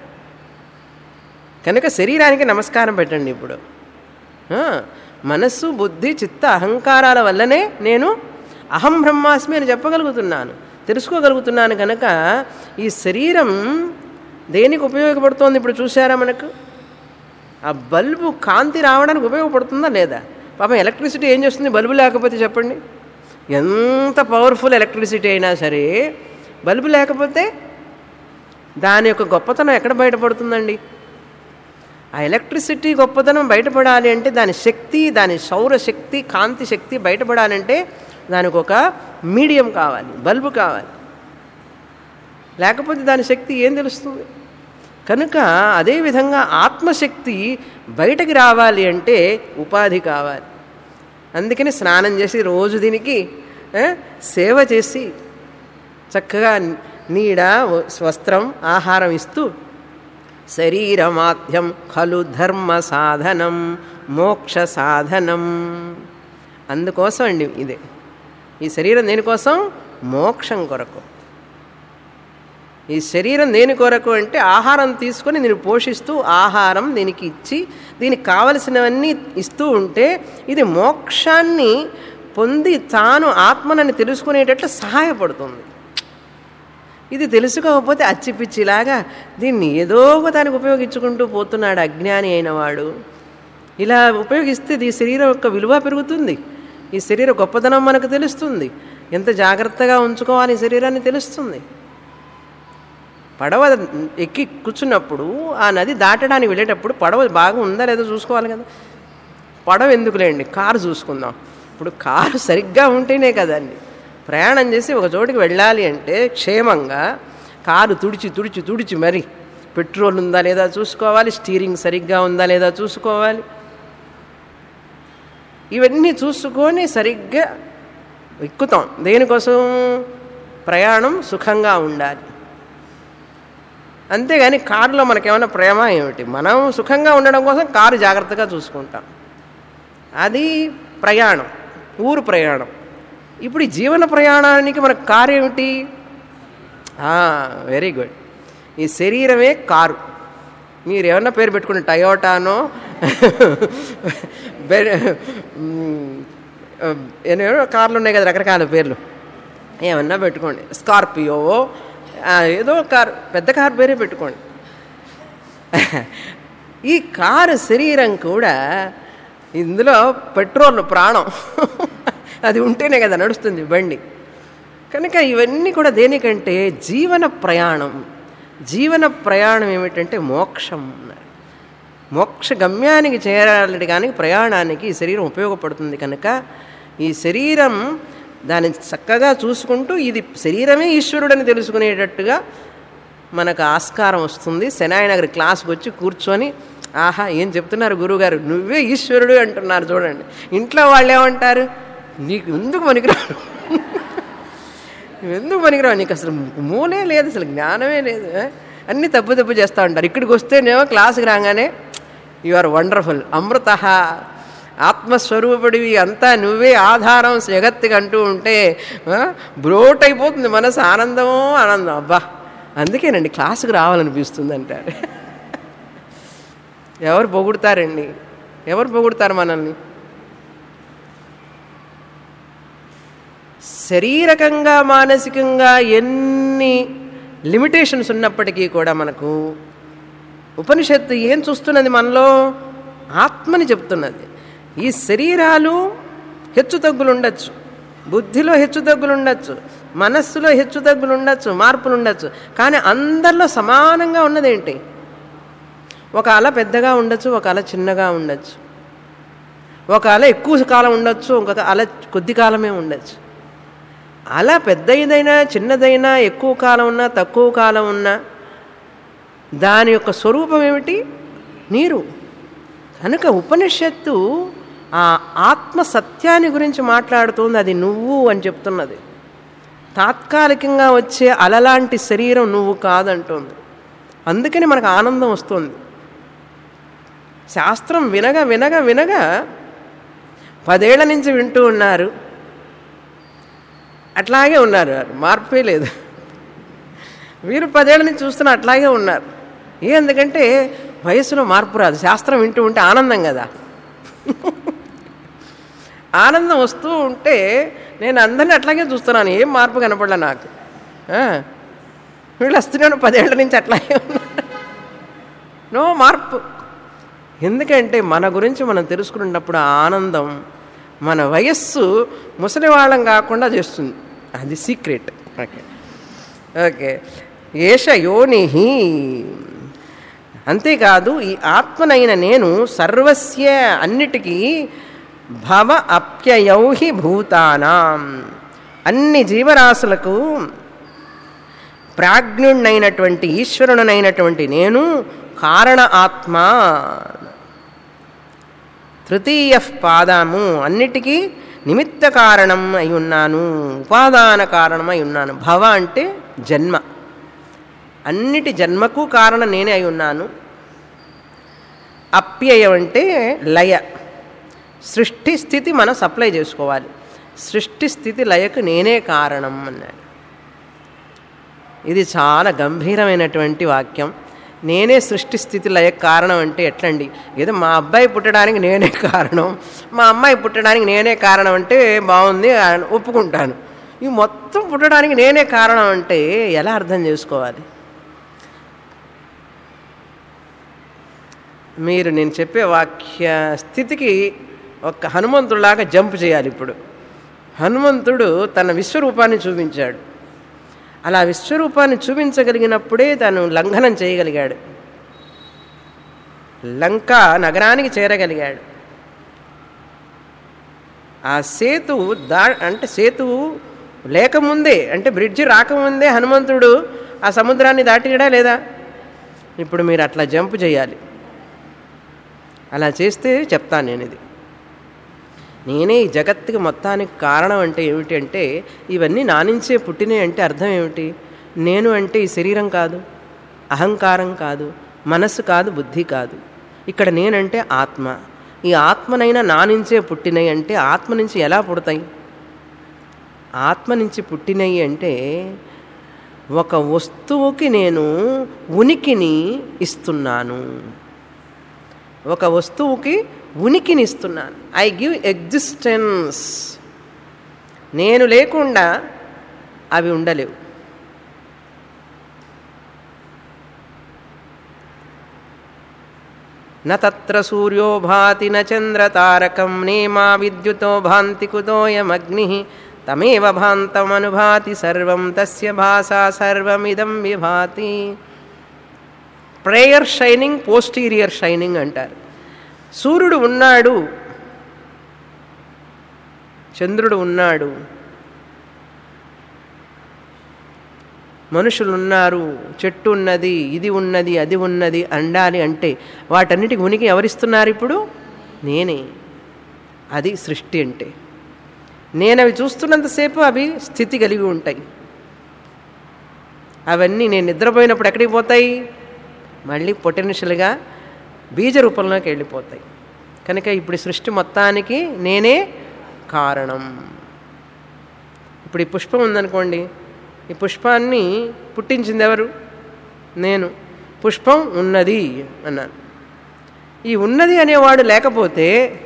Speaker 1: కనుక శరీరానికి నమస్కారం పెట్టండి ఇప్పుడు ఆ, మనస్సు బుద్ధి చిత్త అహంకారాల వల్లనే నేను అహం బ్రహ్మాస్మి అని చెప్పగలుగుతున్నాను తెలుసుకోగలుగుతున్నాను కనుక ఈ శరీరం దేనికి ఉపయోగపడుతోంది ఇప్పుడు చూసారా మనకు ఆ బల్బు కాంతి రావడానికి ఉపయోగపడుతుందా లేదా పాపం ఎలక్ట్రిసిటీ ఏం చేస్తుంది బల్బు లేకపోతే చెప్పండి ఎంత పవర్ఫుల్ ఎలక్ట్రిసిటీ అయినా సరే బల్బు లేకపోతే దాని యొక్క గొప్పతనం ఎక్కడ బయటపడుతుందండి ఆ ఎలక్ట్రిసిటీ గొప్పతనం బయటపడాలి అంటే దాని శక్తి దాని సౌర శక్తి కాంతి శక్తి బయటపడాలంటే దానికి ఒక మీడియం కావాలి బల్బు కావాలి లేకపోతే దాని శక్తి ఏం తెలుస్తుంది కనుక అదేవిధంగా ఆత్మశక్తి బయటకి రావాలి అంటే ఉపాధి కావాలి అందుకని స్నానం చేసి రోజు దీనికి ఆ, సేవ చేసి చక్కగా నీడ వస్త్రం ఆహారం ఇస్తూ శరీరమాధ్యం ఖలు ధర్మ సాధనం మోక్ష సాధనం అందుకోసం అండి ఇదే ఈ శరీరం దేనికోసం మోక్షం కొరకు ఈ శరీరం దేని కొరకు అంటే ఆహారం తీసుకొని నేను పోషిస్తూ ఆహారం దీనికి ఇచ్చి దీనికి కావలసినవన్నీ ఇస్తూ ఉంటే ఇది మోక్షాన్ని పొంది తాను ఆత్మనని తెలుసుకునేటట్లు సహాయపడుతుంది ఇది తెలుసుకోకపోతే అచ్చిపిచ్చిలాగా దీన్ని ఏదో ఒక దానికి ఉపయోగించుకుంటూ పోతున్నాడు అజ్ఞాని అయిన వాడు ఇలా ఉపయోగిస్తే ఈ శరీరం యొక్క విలువ పెరుగుతుంది ఈ శరీర గొప్పతనం మనకు తెలుస్తుంది ఎంత జాగ్రత్తగా ఉంచుకోవాలి ఈ శరీరాన్ని తెలుస్తుంది పడవ ఎక్కి కూర్చున్నప్పుడు ఆ నది దాటడానికి వెళ్ళేటప్పుడు పడవ బాగా ఉందా లేదో చూసుకోవాలి కదా పడవ ఎందుకులేండి కారు చూసుకుందాం ఇప్పుడు కారు సరిగ్గా ఉంటేనే కదండి ప్రయాణం చేసి ఒక చోటికి వెళ్ళాలి అంటే క్షేమంగా కారు తుడిచి తుడిచి తుడిచి మరి పెట్రోల్ ఉందా లేదా చూసుకోవాలి స్టీరింగ్ సరిగ్గా ఉందా లేదా చూసుకోవాలి ఇవన్నీ చూసుకొని సరిగ్గా ఎక్కుతాం దేనికోసం ప్రయాణం సుఖంగా ఉండాలి అంతేగాని కారులో మనకేమైనా ప్రేమ ఏమిటి మనం సుఖంగా ఉండడం కోసం కారు జాగ్రత్తగా చూసుకుంటాం అది ప్రయాణం ఊరు ప్రయాణం ఇప్పుడు ఈ జీవన ప్రయాణానికి మన కారు ఏమిటి వెరీ గుడ్ ఈ శరీరమే కారు మీరు ఏమన్నా పేరు పెట్టుకుని టయోటానో ఏమో కార్లు ఉన్నాయి కదా రకరకాల పేర్లు ఏమన్నా పెట్టుకోండి స్కార్పియో ఆ, ఏదో కార్ పెద్ద కార్ పేరే పెట్టుకోండి ఈ కారు శరీరం కూడా ఇందులో పెట్రోల్ ప్రాణం అది ఉంటేనే కదా నడుస్తుంది బండి కనుక ఇవన్నీ కూడా దేనికంటే జీవన ప్రయాణం జీవన ప్రయాణం ఏమిటంటే మోక్షం అన్నారు. మోక్ష గమ్యానికి చేరాలి కానీ ప్రయాణానికి ఈ శరీరం ఉపయోగపడుతుంది కనుక ఈ శరీరం దాన్ని చక్కగా చూసుకుంటూ ఇది శరీరమే ఈశ్వరుడని తెలుసుకునేటట్టుగా మనకు ఆస్కారం వస్తుంది శనాయనగర్ క్లాస్కి వచ్చి కూర్చొని ఆహా ఏం చెప్తున్నారు గురువుగారు నువ్వే ఈశ్వరుడు అంటున్నారు చూడండి ఇంట్లో వాళ్ళు ఏమంటారు నీకు ఎందుకు పనికిరాడు నువ్వు ఎందుకు పనికిరావు నీకు అసలు మూలే లేదు అసలు జ్ఞానమే లేదు ఏ? అన్నీ తప్పు తప్పు చేస్తూ ఉంటారు ఇక్కడికి వస్తేనేమో క్లాసుకి రాగానే యు ఆర్ వండర్ఫుల్ అమృత ఆత్మస్వరూపుడివి అంతా నువ్వే ఆధారం జగత్తుకి అంటూ ఉంటే ఆ, బ్రోట్ అయిపోతుంది మనసు ఆనందమో ఆనందం అబ్బా అందుకేనండి క్లాసుకు రావాలనిపిస్తుంది అంటారు ఎవరు పొగుడతారండి ఎవరు పొగుడతారు మనల్ని శరీరకంగా మానసికంగా ఎన్ని లిమిటేషన్స్ ఉన్నప్పటికీ కూడా మనకు ఉపనిషత్తు ఏం చూస్తున్నది మనలో ఆత్మని చెప్తున్నది ఈ శరీరాలు హెచ్చు తగ్గులు ఉండొచ్చు బుద్ధిలో హెచ్చు తగ్గులు ఉండొచ్చు మనస్సులో హెచ్చు తగ్గులు ఉండొచ్చు మార్పులు ఉండొచ్చు కానీ అందరిలో సమానంగా ఉన్నదేంటి ఒక అల పెద్దగా ఉండొచ్చు ఒక అల చిన్నగా ఉండొచ్చు ఒక అల ఎక్కువ కాలం ఉండొచ్చు ఇంకొక అల కొద్ది కాలమే ఉండొచ్చు అలా పెద్దదైనా చిన్నదైనా ఎక్కువ కాలం ఉన్నా తక్కువ కాలం ఉన్నా దాని యొక్క స్వరూపం ఏమిటి నీరు కనుక ఉపనిషత్తు ఆ ఆత్మ సత్యాన్ని గురించి మాట్లాడుతుంది అది నువ్వు అని చెప్తున్నది తాత్కాలికంగా వచ్చే అలలాంటి శరీరం నువ్వు కాదంటుంది అందుకని మనకు ఆనందం వస్తుంది శాస్త్రం వినగ వినగ వినగా పదేళ్ల నుంచి వింటూ ఉన్నారు అట్లాగే ఉన్నారు వారు. మార్పే లేదు వీరు పదేళ్ల నుంచి చూస్తున్న అట్లాగే ఉన్నారు ఏ ఎందుకంటే వయసులో మార్పు రాదు శాస్త్రం వింటూ ఉంటే ఆనందం కదా ఆనందం వస్తూ ఉంటే నేను అందరిని అట్లాగే చూస్తున్నాను ఏం మార్పు కనపడలే నాకు ఆ, వీళ్ళు వస్తున్నాను పదేళ్ల నుంచి అట్లాగే ఉన్నారు నో మార్పు ఎందుకంటే మన గురించి మనం తెలుసుకున్నప్పుడు ఆ ఆనందం మన వయస్సు ముసలివాళ్ళం కాకుండా చేస్తుంది అది సీక్రెట్ ఓకే ఓకే ఏష యోని అంతేకాదు ఈ ఆత్మనైన నేను సర్వస్య అన్నిటికీ భవ అప్యయౌ హి భూతానాం అన్ని జీవరాశులకు ప్రాజ్ఞుణ్ణైనటువంటి ఈశ్వరునైనటువంటి నేను కారణ ఆత్మ తృతీయ పాదము అన్నిటికీ నిమిత్త కారణం అయి ఉన్నాను ఉపాదాన కారణమై ఉన్నాను భవ అంటే జన్మ అన్నిటి జన్మకు కారణం నేనే అయి ఉన్నాను అప్యయం అంటే లయ సృష్టి స్థితి మనం సప్లై చేసుకోవాలి సృష్టి స్థితి లయకు నేనే కారణం అన్నాడు ఇది చాలా గంభీరమైనటువంటి వాక్యం నేనే సృష్టి స్థితి లయ కారణం అంటే ఎట్లండి ఏదో మా అబ్బాయి పుట్టడానికి నేనే కారణం మా అమ్మాయి పుట్టడానికి నేనే కారణం అంటే బాగుంది ఆ, ఒప్పుకుంటాను ఈ మొత్తం పుట్టడానికి నేనే కారణం అంటే ఎలా అర్థం చేసుకోవాలి మీరు నేను చెప్పే వాక్య స్థితికి ఒక హనుమంతుడిలాగా జంప్ చేయాలి ఇప్పుడు హనుమంతుడు తన విశ్వరూపాన్ని చూపించాడు అలా విశ్వరూపాన్ని చూపించగలిగినప్పుడే తను లంఘనం చేయగలిగాడు లంక నగరానికి చేరగలిగాడు ఆ సేతు దా అంటే సేతువు లేకముందే అంటే బ్రిడ్జి రాకముందే హనుమంతుడు ఆ సముద్రాన్ని దాటియడా లేదా ఇప్పుడు మీరు అట్లా జంప్ చేయాలి అలా చేస్తే చెప్తాను నేను ఇది నేనే ఈ జగత్తుకి మొత్తానికి కారణం అంటే ఏమిటి అంటే ఇవన్నీ నా నుంచే పుట్టినాయి అంటే అర్థం ఏమిటి నేను అంటే ఈ శరీరం కాదు అహంకారం కాదు మనస్సు కాదు బుద్ధి కాదు ఇక్కడ నేనంటే ఆత్మ ఈ ఆత్మనైనా నా నుంచే పుట్టినాయి అంటే ఆత్మ నుంచి ఎలా పుడతాయి ఆత్మ నుంచి పుట్టినవి అంటే ఒక వస్తువుకి నేను ఉనికిని ఇస్తున్నాను ఒక వస్తువుకి ఉనికిని ఇస్తున్నాను ఐ గివ్ ఎగ్జిస్టెన్స్ నేను లేకుండా అవి ఉండలేవు న తత్ర సూర్యో భాతి న చంద్రతారకం నేమా విద్యుతో భాంతి కుతోయమగ్ని తమేవ భాంతమనుభాతి సర్వం తస్య భాషా సర్వమిదం విభాతి ప్రేయర్ షైనింగ్ పోస్టీరియర్ షైనింగ్ అంటారు సూర్యుడు ఉన్నాడు చంద్రుడు ఉన్నాడు మనుషులు ఉన్నారు చెట్టు ఉన్నది ఇది ఉన్నది అది ఉన్నది అండాలి అంటే వాటన్నిటికి ఉనికి ఎవరిస్తున్నారు ఇప్పుడు నేనే అది సృష్టి అంటే నేను అవి చూస్తున్నంతసేపు అవి స్థితి కలిగి ఉంటాయి అవన్నీ నేను నిద్రపోయినప్పుడు ఎక్కడికి పోతాయి మళ్ళీ పొటెన్షియల్గా బీజ రూపంలోకి వెళ్ళిపోతాయి కనుక ఇప్పుడు ఈ సృష్టి మొత్తానికి నేనే కారణం ఇప్పుడు ఈ పుష్పం ఉందనుకోండి ఈ పుష్పాన్ని పుట్టించింది ఎవరు నేను పుష్పం ఉన్నది అన్నాను ఈ ఉన్నది అనేవాడు లేకపోతే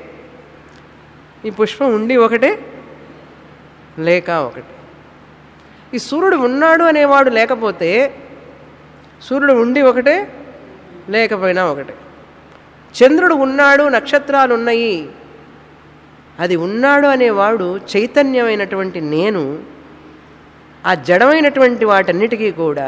Speaker 1: ఈ పుష్పం ఉండి ఒకటే లేక ఒకటి ఈ సూర్యుడు ఉన్నాడు అనేవాడు లేకపోతే సూర్యుడు ఉండి ఒకటే లేకపోయినా ఒకటే చంద్రుడు ఉన్నాడు నక్షత్రాలు ఉన్నాయి అది ఉన్నాడు అనేవాడు చైతన్యమైనటువంటి నేను ఆ జడమైనటువంటి వాటన్నిటికీ కూడా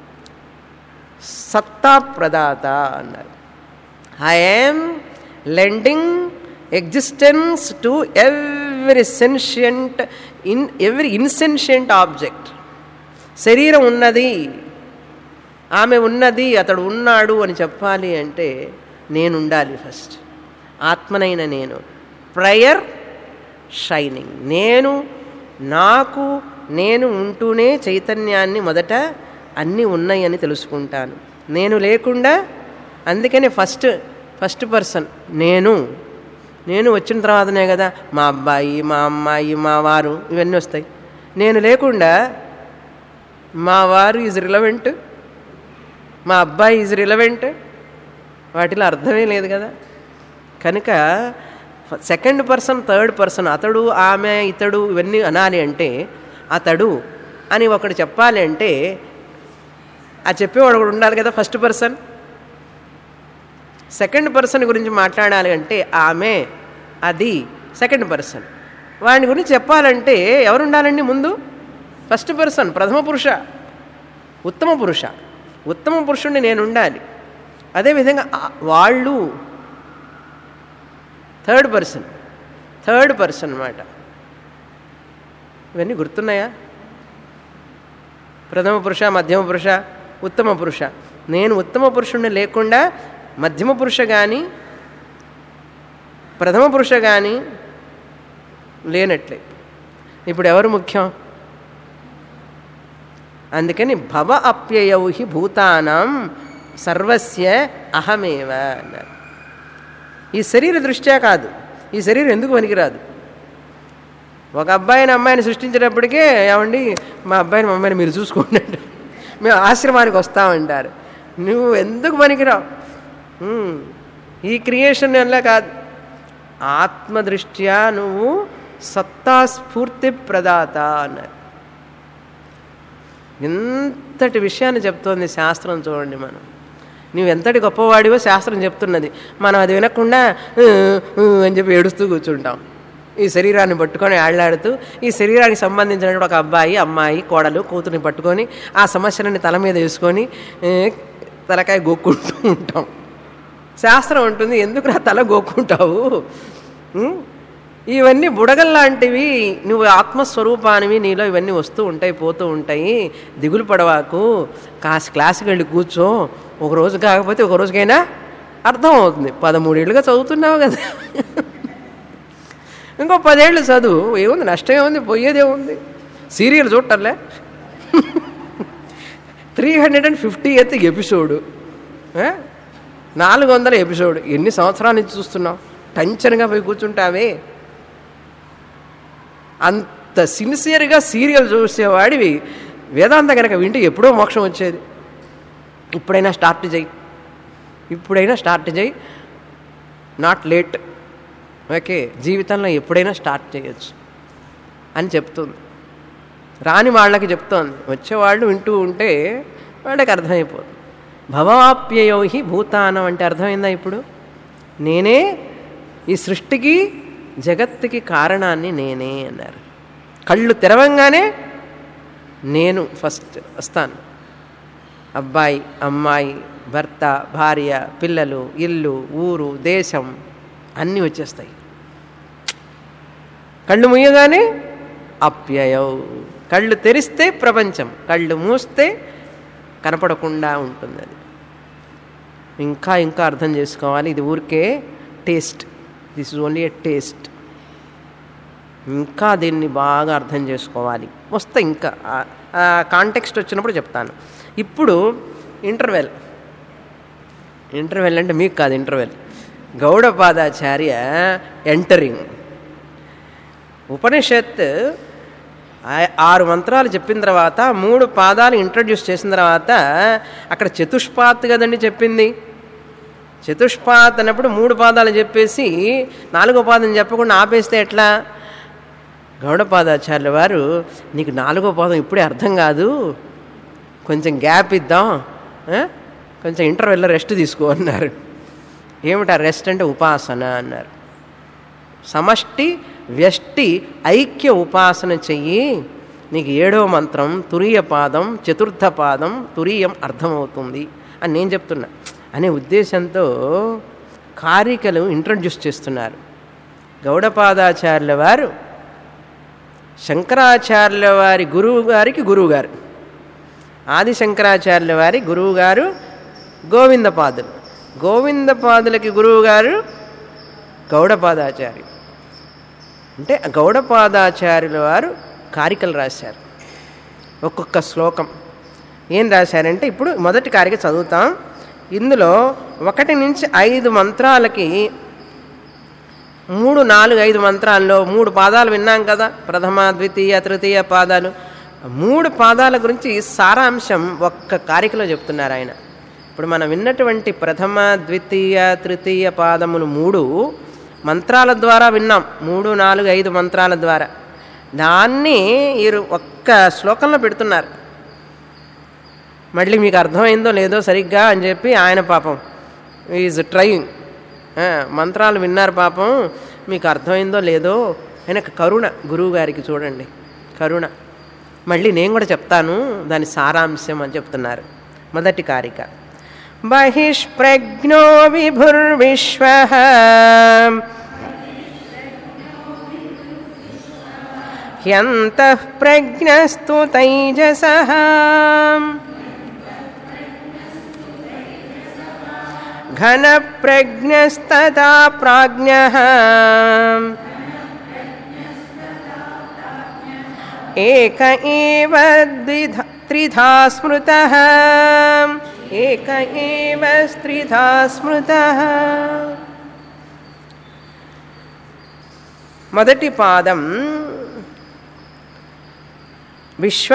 Speaker 1: సత్తా ప్రదాత అన్నారు I'm lending existence to every sentient in every insentient object శరీరం ఉన్నది ఆమె ఉన్నది అతడు ఉన్నాడు అని చెప్పాలి అంటే నేను ఉండాలి ఫస్ట్ ఆత్మనైన నేను ప్రయర్ షైనింగ్ నేను నాకు నేను ఉంటూనే చైతన్యాన్ని మొదట అన్నీ ఉన్నాయని తెలుసుకుంటాను నేను లేకుండా అందుకని ఫస్ట్ ఫస్ట్ పర్సన్ నేను నేను వచ్చిన తర్వాతనే కదా మా అబ్బాయి మా అమ్మాయి మా వారు ఇవన్నీ వస్తాయి నేను లేకుండా మా వారు ఈజ్ రిలవెంట్ మా అబ్బాయి ఈజ్ రిలవెంట్ వాటిలో అర్థమే లేదు కదా కనుక సెకండ్ పర్సన్ థర్డ్ పర్సన్ అతడు ఆమె ఇతడు ఇవన్నీ అనాలి అంటే అతడు అని ఒకడు చెప్పాలి అంటే ఆ చెప్పేవాడు ఒకడు ఉండాలి కదా ఫస్ట్ పర్సన్ సెకండ్ పర్సన్ గురించి మాట్లాడాలి అంటే ఆమె అది సెకండ్ పర్సన్ వాడి గురించి చెప్పాలంటే ఎవరు ఉండాలండి ముందు ఫస్ట్ పర్సన్ ప్రథమ పురుష ఉత్తమ పురుష ఉత్తమ పురుషుణ్ణి నేను ఉండాలి అదేవిధంగా ఆ- వాళ్ళు థర్డ్ పర్సన్ థర్డ్ పర్సన్ అన్నమాట ఇవన్నీ గుర్తున్నాయా ప్రథమ పురుష మధ్యమ పురుష ఉత్తమ పురుష నేను ఉత్తమ పురుషుణ్ణి లేకుండా మధ్యమ పురుష కానీ ప్రథమ పురుష కానీ లేనట్లే ఇప్పుడు ఎవరు ముఖ్యం అందుకని భవ అప్యయౌ హి భూతానం సర్వస్య అహమేవ అన్నారు ఈ శరీర దృష్ట్యా కాదు ఈ శరీరం ఎందుకు పనికిరాదు ఒక అబ్బాయిని అమ్మాయిని సృష్టించినప్పటికే ఏమండి మా అబ్బాయిని మా అమ్మాయిని మీరు చూసుకోండి అంటారు. మేము ఆశ్రమానికి వస్తామంటారు నువ్వు ఎందుకు పనికిరావు ఉమ్, ఈ క్రియేషన్ వల్ల కాదు ఆత్మదృష్ట్యా నువ్వు సత్తా స్ఫూర్తి ప్రదాత అన్నారు ఎంతటి విషయాన్ని చెప్తోంది శాస్త్రం చూడండి మనం నువ్వు ఎంతటి గొప్పవాడివో శాస్త్రం చెప్తున్నది మనం అది వినకుండా "ఊ, ఊ" అని చెప్పి ఏడుస్తూ కూర్చుంటాం ఈ శరీరాన్ని పట్టుకొని ఆళ్లాడుతూ ఈ శరీరానికి సంబంధించినటువంటి ఒక అబ్బాయి అమ్మాయి కోడలు కూతుర్ని పట్టుకొని ఆ సమస్యలని తల మీద వేసుకొని ఏ, తలకాయ గోక్కుంటూ ఉంటాం శాస్త్రం ఉంటుంది ఎందుకు నా తల గోక్కుంటావు ఉం? ఇవన్నీ బుడగల్లాంటివి నువ్వు ఆత్మస్వరూపానివి నీలో ఇవన్నీ వస్తూ ఉంటాయి పోతూ ఉంటాయి దిగులు పడవాకు కాసి క్లాస్కి వెళ్ళి కూర్చో ఒక రోజు కాకపోతే ఒక రోజుకైనా అర్థం అవుతుంది పదమూడేళ్ళుగా చదువుతున్నావు కదా ఇంకో పదేళ్ళు చదువు ఏముంది నష్టం ఏముంది పోయేదేముంది సీరియల్ చూడటంలే three hundred and fiftieth episode ఆ? నాలుగు వందల ఎపిసోడ్ ఎన్ని సంవత్సరాల నుంచి చూస్తున్నావు టెన్షన్గా పోయి కూర్చుంటావే అంత సిన్సియర్గా సీరియల్ చూసేవాడివి వేదాంత కనుక వింటే ఎప్పుడో మోక్షం వచ్చేది ఇప్పుడైనా స్టార్ట్ చేయి ఇప్పుడైనా స్టార్ట్ చేయి నాట్ లేట్ ఓకే జీవితంలో ఎప్పుడైనా స్టార్ట్ చేయొచ్చు అని చెప్తుంది రాని వాళ్ళకి చెప్తోంది వచ్చేవాళ్ళు వింటూ ఉంటే వాళ్ళకి అర్థమైపోతుంది భవాప్యయో హి భూతానం అంటే అర్థమైందా ఇప్పుడు నేనే ఈ సృష్టికి జగత్తుకి కారణాన్ని నేనే అన్నారు కళ్ళు తెరవంగానే నేను ఫస్ట్ వస్తాను అబ్బాయి అమ్మాయి భర్త భార్య పిల్లలు ఇల్లు ఊరు దేశం అన్నీ వచ్చేస్తాయి కళ్ళు ముయ్యగానే అప్యయవు కళ్ళు తెరిస్తే ప్రపంచం కళ్ళు మూస్తే కనపడకుండా ఉంటుంది అది ఇంకా ఇంకా అర్థం చేసుకోవాలి ఇది ఊరికే taste this is only a taste ఇంకా దీన్ని బాగా అర్థం చేసుకోవాలి వస్తే ఇంకా కాంటెక్స్ట్ వచ్చినప్పుడు చెప్తాను ఇప్పుడు ఇంటర్వెల్ ఇంటర్వెల్ అంటే మీకు కాదు ఇంటర్వెల్ గౌడపాదాచార్య ఎంటరింగ్ ఉపనిషత్ ఆ- ఆరు మంత్రాలు చెప్పిన తర్వాత మూడు పాదాలు ఇంట్రడ్యూస్ చేసిన తర్వాత అక్కడ చతుష్పాత్ కదండి చెప్పింది చతుష్పాత్ అన్నప్పుడు మూడు పాదాలు చెప్పేసి నాలుగో పాదం చెప్పకుండా ఆపేస్తే ఎట్లా గౌడపాదాచార్యుల వారు నీకు నాలుగో పాదం ఇప్పుడే అర్థం కాదు కొంచెం గ్యాప్ ఇద్దాం ఆ? కొంచెం ఇంటర్వెల్లో రెస్ట్ తీసుకో అన్నారు ఏమిటా రెస్ట్ అంటే ఉపాసన అన్నారు సమష్టి వ్యష్టి ఐక్య ఉపాసన చెయ్యి నీకు ఏడో మంత్రం తురియ పాదం చతుర్థ పాదం తురియం అర్థమవుతుంది అని నేను చెప్తున్నా అనే ఉద్దేశంతో కారికలు ఇంట్రడ్యూస్ చేస్తున్నారు గౌడపాదాచార్యుల వారు శంకరాచార్యుల వారి గురువు గారికి గురువు గారు ఆది శంకరాచార్యుల వారి గురువు గారు గోవిందపాదులు గోవిందపాదులకి గురువు గారు గౌడపాదాచార్య అంటే గౌడపాదాచార్యుల వారు కారికలు రాశారు ఒక్కొక్క శ్లోకం ఏం రాశారంటే ఇప్పుడు మొదటి కారిక చదువుతాం ఇందులో ఒకటి నుంచి ఐదు మంత్రాలకి మూడు నాలుగు ఐదు మంత్రాల్లో మూడు పాదాలు విన్నాం కదా ప్రథమ ద్వితీయ తృతీయ పాదాలు మూడు పాదాల గురించి సారాంశం ఒక్క కారికలో చెప్తున్నారు ఆయన ఇప్పుడు మనం విన్నటువంటి ప్రథమ ద్వితీయ తృతీయ పాదములు మూడు మంత్రాల ద్వారా విన్నాం మూడు నాలుగు ఐదు మంత్రాల ద్వారా దాన్ని వీరు ఒక్క శ్లోకంలో పెడుతున్నారు మళ్ళీ మీకు అర్థమైందో లేదో సరిగ్గా అని చెప్పి ఆయన పాపం ఈజ్ ట్రయింగ్ మంత్రాలు విన్నారు పాపం మీకు అర్థమైందో లేదో ఆయనకు కరుణ గురువు గారికి చూడండి కరుణ మళ్ళీ నేను కూడా చెప్తాను దాని సారాంశం అని చెప్తున్నారు మొదటి కారిక బహిష్ప్రజ్ఞో విభుర్విశ్వ హ్యంతః ప్రజ్ఞస్తు తైజస घनप्रज्ञस्तथा प्राज्ञः एक एव द्विधा त्रिधा स्मृतः एक एव स्त्रिधा स्मृतः మొదటి పాదం విశ్వ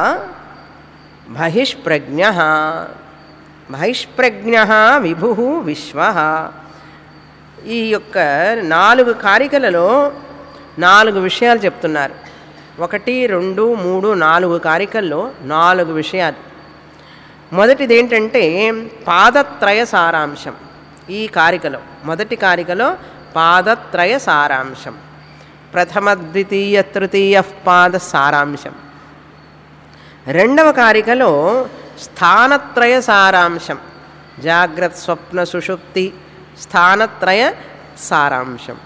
Speaker 1: బహిష్ప్రజ్ఞ బహిష్ప్రజ్ఞ విభు విశ్వ ఈ యొక్క నాలుగు కారికలలో నాలుగు విషయాలు చెప్తున్నారు ఒకటి రెండు మూడు నాలుగు కారికల్లో నాలుగు విషయాలు మొదటిది ఏంటంటే పాదత్రయ సారాంశం ఈ కారికలో మొదటి కారికలో పాదత్రయ సారాంశం ప్రథమ ద్వితీయ తృతీయ పాద సారాంశం రెండవ కారికలో స్థానత్రయ సారాంశం జాగ్రత్త స్వప్న సుషుప్తి స్థానత్రయ సారాంశం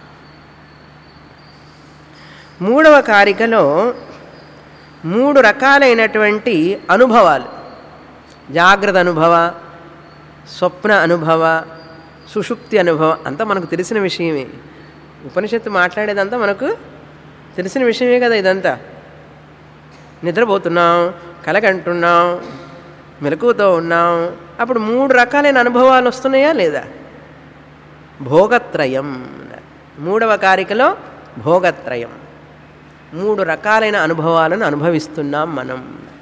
Speaker 1: మూడవ కారికలో మూడు రకాలైనటువంటి అనుభవాలు జాగ్రత్త అనుభవ స్వప్న అనుభవ సుషుప్తి అనుభవం అంతా మనకు తెలిసిన విషయమే ఉపనిషత్తు మాట్లాడేదంతా మనకు తెలిసిన విషయమే కదా ఇదంతా నిద్రపోతున్నాం కలగంటున్నాం మెలకువతో ఉన్నాం అప్పుడు మూడు రకాలైన అనుభవాలు వస్తున్నాయా లేదా భోగత్రయం మూడవ కారికలో భోగత్రయం మూడు రకాలైన అనుభవాలను అనుభవిస్తున్నాం మనం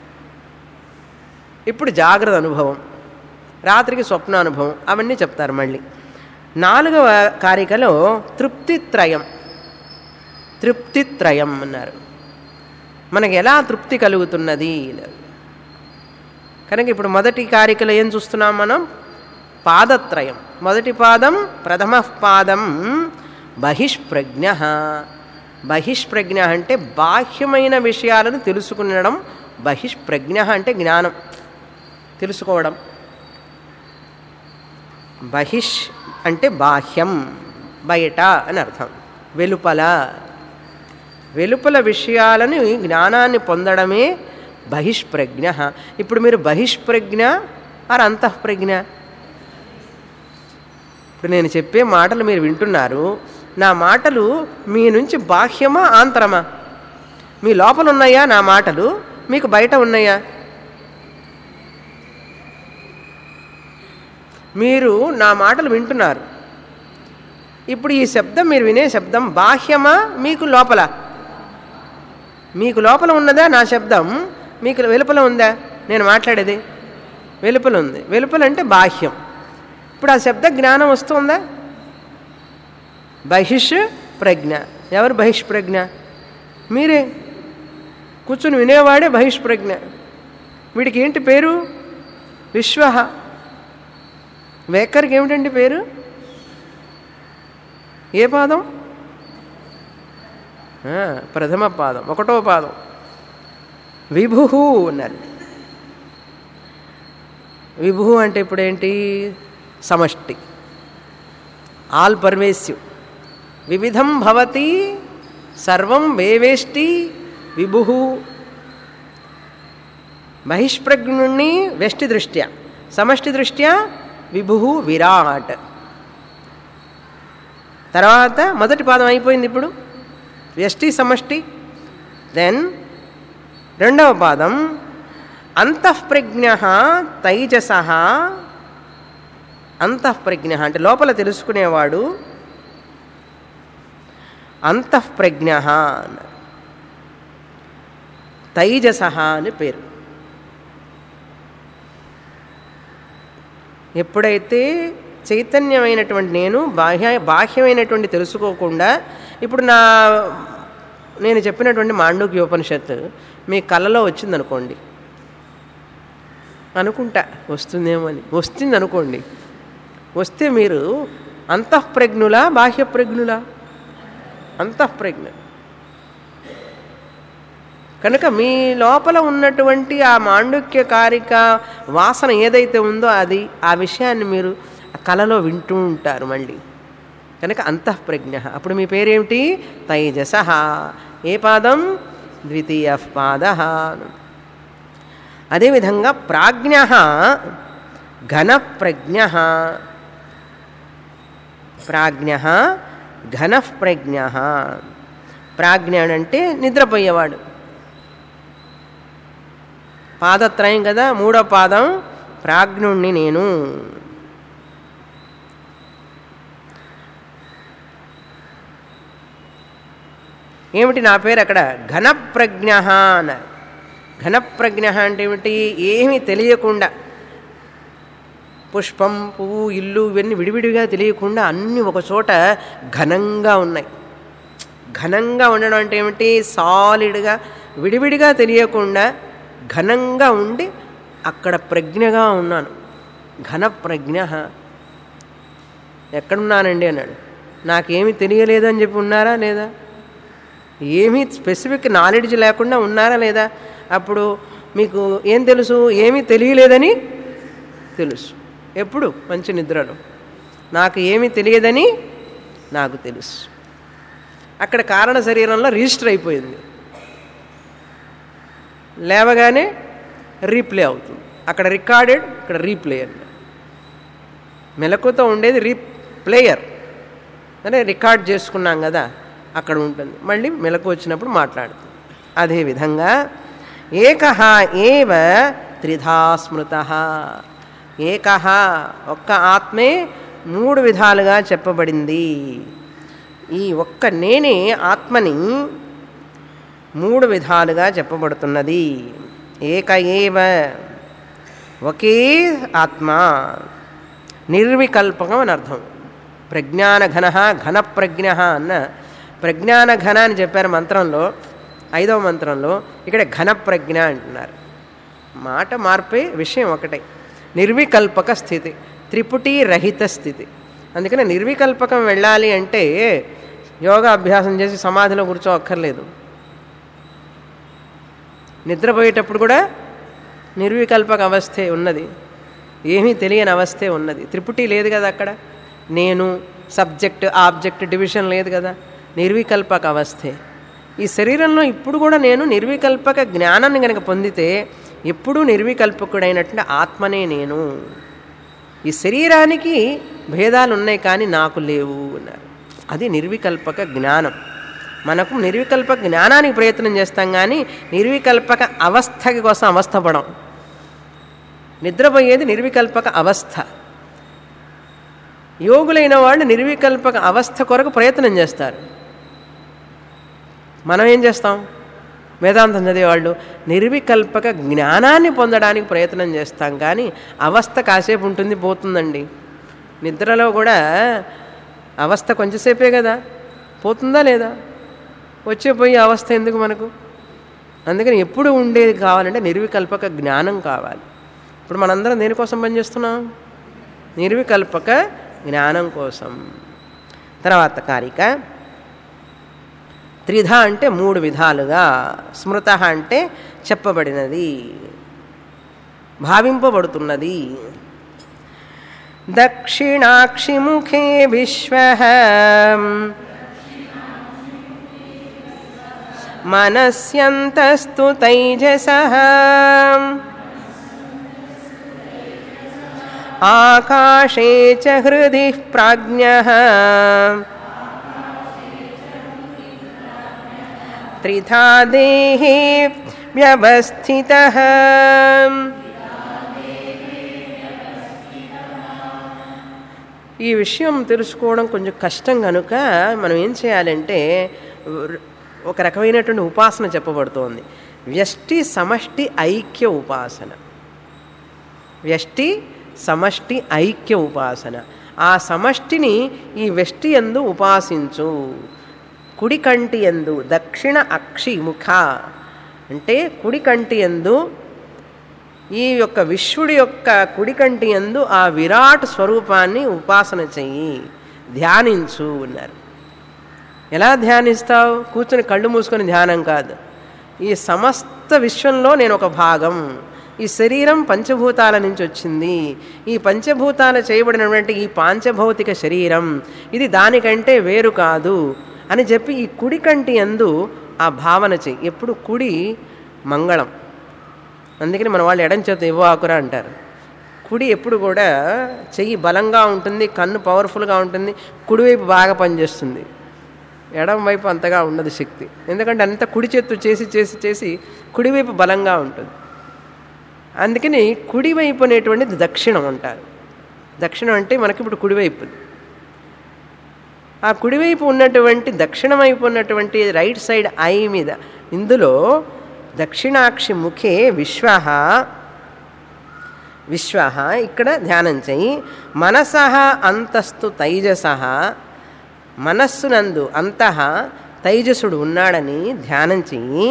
Speaker 1: ఇప్పుడు జాగ్రత్త అనుభవం రాత్రికి స్వప్న అనుభవం అవన్నీ చెప్తారు మళ్ళీ నాలుగవ కారికలో తృప్తిత్రయం తృప్తిత్రయం అన్నారు మనకి ఎలా తృప్తి కలుగుతున్నది కనుక ఇప్పుడు మొదటి కారికలో ఏం చూస్తున్నాం మనం పాదత్రయం మొదటి పాదం ప్రథమ పాదం బహిష్ప్రజ్ఞ బహిష్ప్రజ్ఞ అంటే బాహ్యమైన విషయాలను తెలుసుకునడం బహిష్ప్రజ్ఞ అంటే జ్ఞానం తెలుసుకోవడం బహిష్ అంటే బాహ్యం బయట అని అర్థం వెలుపల వెలుపల విషయాలను జ్ఞానాన్ని పొందడమే బహిష్ప్రజ్ఞ ఇప్పుడు మీరు బహిష్ప్రజ్ఞ ఆర్ అంతఃప్రజ్ఞ ఇప్పుడు నేను చెప్పే మాటలు మీరు వింటున్నారు నా మాటలు మీ నుంచి బాహ్యమా ఆంతరమా మీ లోపల ఉన్నాయా నా మాటలు మీకు బయట ఉన్నాయా మీరు నా మాటలు వింటున్నారు ఇప్పుడు ఈ శబ్దం మీరు వినే శబ్దం బాహ్యమా మీకు లోపల మీకు లోపల ఉన్నదా నా శబ్దం మీకు వెలుపల ఉందా నేను మాట్లాడేది వెలుపల ఉంది వెలుపల అంటే బాహ్యం ఇప్పుడు ఆ శబ్ద జ్ఞానం వస్తుందా బహిష్ ప్రజ్ఞ ఎవరు బహిష్ ప్రజ్ఞ మీరే కూర్చుని వినేవాడే బహిష్ ప్రజ్ఞ వీడికి ఏంటి పేరు విశ్వ వేకర్కి ఏమిటండి పేరు ఏ పాదం ఆ, ప్రథమ పాదం ఒకటో పాదం విభు అన్నారు విభు అంటే ఇప్పుడు ఏంటి సమష్టి ఆల్ పర్వేసివ్ వివిధం భవతి సర్వం వేవేష్టి విభు బహిష్ప్రజ్ఞుణ్ణి వెష్టి దృష్ట్యా సమష్టి దృష్ట్యా విభు విరాట్ తర్వాత మొదటి పాదం అయిపోయింది ఇప్పుడు వ్యష్టి సమష్టి దెన్ రెండవ పాదం అంతఃప్రజ్ఞ తైజస అంతఃప్రజ్ఞ అంటే లోపల తెలుసుకునేవాడు అంతఃప్రజ్ఞ అన్నారు తైజస అని పేరు ఎప్పుడైతే చైతన్యమైనటువంటి నేను బాహ్య బాహ్యమైనటువంటి తెలుసుకోకుండా ఇప్పుడు నా నేను చెప్పినటువంటి మాండూక్యోపనిషత్తు మీ కళ్ళలో వచ్చిందనుకోండి అనుకుంటా వస్తుందేమో అని వస్తుంది అనుకోండి వస్తే మీరు అంతఃప్రజ్ఞులా బాహ్యప్రజ్ఞులా అంతఃప్రజ్ఞ కనుక మీ లోపల ఉన్నటువంటి ఆ మాండుక్య కారిక వాసన ఏదైతే ఉందో అది ఆ విషయాన్ని మీరు కలలో వింటూ ఉంటారు మళ్ళీ కనుక అంతఃప్రజ్ఞ అప్పుడు మీ పేరేమిటి తైజస ఏ పాదం ద్వితీయ పాద అదేవిధంగా ప్రాజ్ఞ ఘనప్రజ్ఞ ప్రాజ్ఞ ఘనప్రజ్ఞ ప్రాజ్ఞ అంటే నిద్రపోయేవాడు పాదత్రయం కదా మూడో పాదం ప్రాజ్ఞుణ్ణి నేను ఏమిటి నా పేరు అక్కడ ఘనప్రజ్ఞ అన్నారు ఘనప్రజ్ఞ అంటే ఏమిటి ఏమీ తెలియకుండా పుష్పం పువ్వు ఇల్లు ఇవన్నీ విడివిడిగా తెలియకుండా అన్నీ ఒక చోట ఘనంగా ఉన్నాయి ఘనంగా ఉండడం అంటే ఏమిటి సాలిడ్గా విడివిడిగా తెలియకుండా ఘనంగా ఉండి అక్కడ ప్రజ్ఞగా ఉన్నాను ఘన ప్రజ్ఞ ఎక్కడున్నానండి అన్నాడు నాకేమీ తెలియలేదని చెప్పి ఉన్నారా లేదా ఏమీ స్పెసిఫిక్ నాలెడ్జ్ లేకుండా ఉన్నారా లేదా అప్పుడు మీకు ఏం తెలుసు ఏమీ తెలియలేదని తెలుసు ఎప్పుడు మంచి నిద్రలో నాకు ఏమీ తెలియదని నాకు తెలుసు అక్కడ కారణ శరీరంలో రిజిస్టర్ అయిపోయింది లేవగానే రీప్లే అవుతుంది అక్కడ రికార్డెడ్ ఇక్కడ రీప్లే అండి మెలకుతో ఉండేది రీ ప్లేయర్ అంటే రికార్డ్ చేసుకున్నాం కదా అక్కడ ఉంటుంది మళ్ళీ మెలకు వచ్చినప్పుడు మాట్లాడుతుంది అదేవిధంగా ఏక ఏవ త్రిధా స్మృత ఏక ఒక్క ఆత్మే మూడు విధాలుగా చెప్పబడింది ఈ ఒక్క నేనే ఆత్మని మూడు విధాలుగా చెప్పబడుతున్నది ఏక ఏవ ఒకే ఆత్మ నిర్వికల్పకం అని అర్థం ప్రజ్ఞానఘన ఘన ప్రజ్ఞ అన్న ప్రజ్ఞానఘన అని చెప్పారు మంత్రంలో ఐదవ మంత్రంలో ఇక్కడ ఘన ప్రజ్ఞ అంటున్నారు మాట మార్పే విషయం ఒకటే నిర్వికల్పక స్థితి త్రిపుటి రహిత స్థితి అందుకని నిర్వికల్పకం వెళ్ళాలి అంటే యోగా అభ్యాసం చేసి సమాధిలో కూర్చో అక్కర్లేదు నిద్రపోయేటప్పుడు కూడా నిర్వికల్పక అవస్థే ఉన్నది ఏమీ తెలియని అవస్థే ఉన్నది త్రిపుటి లేదు కదా అక్కడ నేను సబ్జెక్ట్ ఆబ్జెక్ట్ డివిజన్ లేదు కదా నిర్వికల్పక అవస్థే ఈ శరీరంలో ఇప్పుడు కూడా నేను నిర్వికల్పక జ్ఞానాన్ని కనుక పొందితే ఎప్పుడూ నిర్వికల్పకుడైనటువంటి ఆత్మనే నేను ఈ శరీరానికి భేదాలు ఉన్నాయి కానీ నాకు లేవు అన్నారు అది నిర్వికల్పక జ్ఞానం మనకు నిర్వికల్పక జ్ఞానానికి ప్రయత్నం చేస్తాం కానీ నిర్వికల్పక అవస్థకి కోసం అవస్థపడం నిద్రపోయేది నిర్వికల్పక అవస్థ యోగులైన వాళ్ళు నిర్వికల్పక అవస్థ కొరకు ప్రయత్నం చేస్తారు మనం ఏం చేస్తాం వేదాంతం చదివేవాళ్ళు నిర్వికల్పక జ్ఞానాన్ని పొందడానికి ప్రయత్నం చేస్తాం కానీ అవస్థ కాసేపు ఉంటుంది పోతుందండి నిద్రలో కూడా అవస్థ కొంచెంసేపే కదా పోతుందా లేదా వచ్చే పోయి అవస్థ ఎందుకు మనకు అందుకని ఎప్పుడు ఉండేది కావాలంటే నిర్వికల్పక జ్ఞానం కావాలి ఇప్పుడు మనందరం దేనికోసం పనిచేస్తున్నాం నిర్వికల్పక జ్ఞానం కోసం తర్వాత కారిక త్రిధ అంటే మూడు విధాలుగా స్మృత అంటే చెప్పబడినది భావింపబడుతున్నది దక్షిణాక్షిముఖే విశ్వ మనస్యంతస్తు తైజస ఆకాశే చ హృది ప్రాజ్ఞ త్రిధా దేహే వ్యవస్థిత ఈ విషయం తెలుసుకోవడం కొంచెం కష్టం కనుక మనం ఏం చేయాలంటే ఒక రకమైనటువంటి ఉపాసన చెప్పబడుతోంది వ్యష్టి సమష్టి ఐక్య ఉపాసన వ్యష్టి సమష్టి ఐక్య ఉపాసన ఆ సమష్టిని ఈ వ్యష్టి ఎందు ఉపాసించు కుడి కంటి ఎందు దక్షిణ అక్షి ముఖ అంటే కుడి కంటి ఎందు ఈ యొక్క విశ్వడి యొక్క కుడి కంటి ఎందు ఆ విరాట్ స్వరూపాన్ని ఉపాసన చెయ్యి ధ్యానించు అన్నారు ఎలా ధ్యానిస్తావు కూర్చొని కళ్ళు మూసుకొని ధ్యానం కాదు ఈ సమస్త విశ్వంలో నేను ఒక భాగం ఈ శరీరం పంచభూతాల నుంచి వచ్చింది ఈ పంచభూతాల చేయబడినటువంటి ఈ పాంచభౌతిక శరీరం ఇది దానికంటే వేరు కాదు అని చెప్పి ఈ కుడి కంటి ఎందు ఆ భావన చెయ్యి ఎప్పుడు కుడి మంగళం అందుకని మన వాళ్ళు ఎడం చేత ఇవ్వాకురా అంటారు కుడి ఎప్పుడు కూడా చెయ్యి బలంగా ఉంటుంది కన్ను పవర్ఫుల్గా ఉంటుంది కుడివైపు బాగా పనిచేస్తుంది ఎడం వైపు అంతగా ఉండదు శక్తి ఎందుకంటే అంత కుడి చేత్తు చేసి చేసి చేసి కుడివైపు బలంగా ఉంటుంది అందుకని కుడివైపు అనేటువంటిది దక్షిణం అంటారు దక్షిణం అంటే మనకి ఇప్పుడు కుడివైపు ఆ కుడివైపు ఉన్నటువంటి దక్షిణ వైపు ఉన్నటువంటి రైట్ సైడ్ ఐ మీద ఇందులో దక్షిణాక్షి ముఖే విశ్వ విశ్వ ఇక్కడ ధ్యానం చెయ్యి మనస అంతస్తు తైజస మనస్సునందు అంతః తైజసుడు ఉన్నాడని ధ్యానం చెయ్యి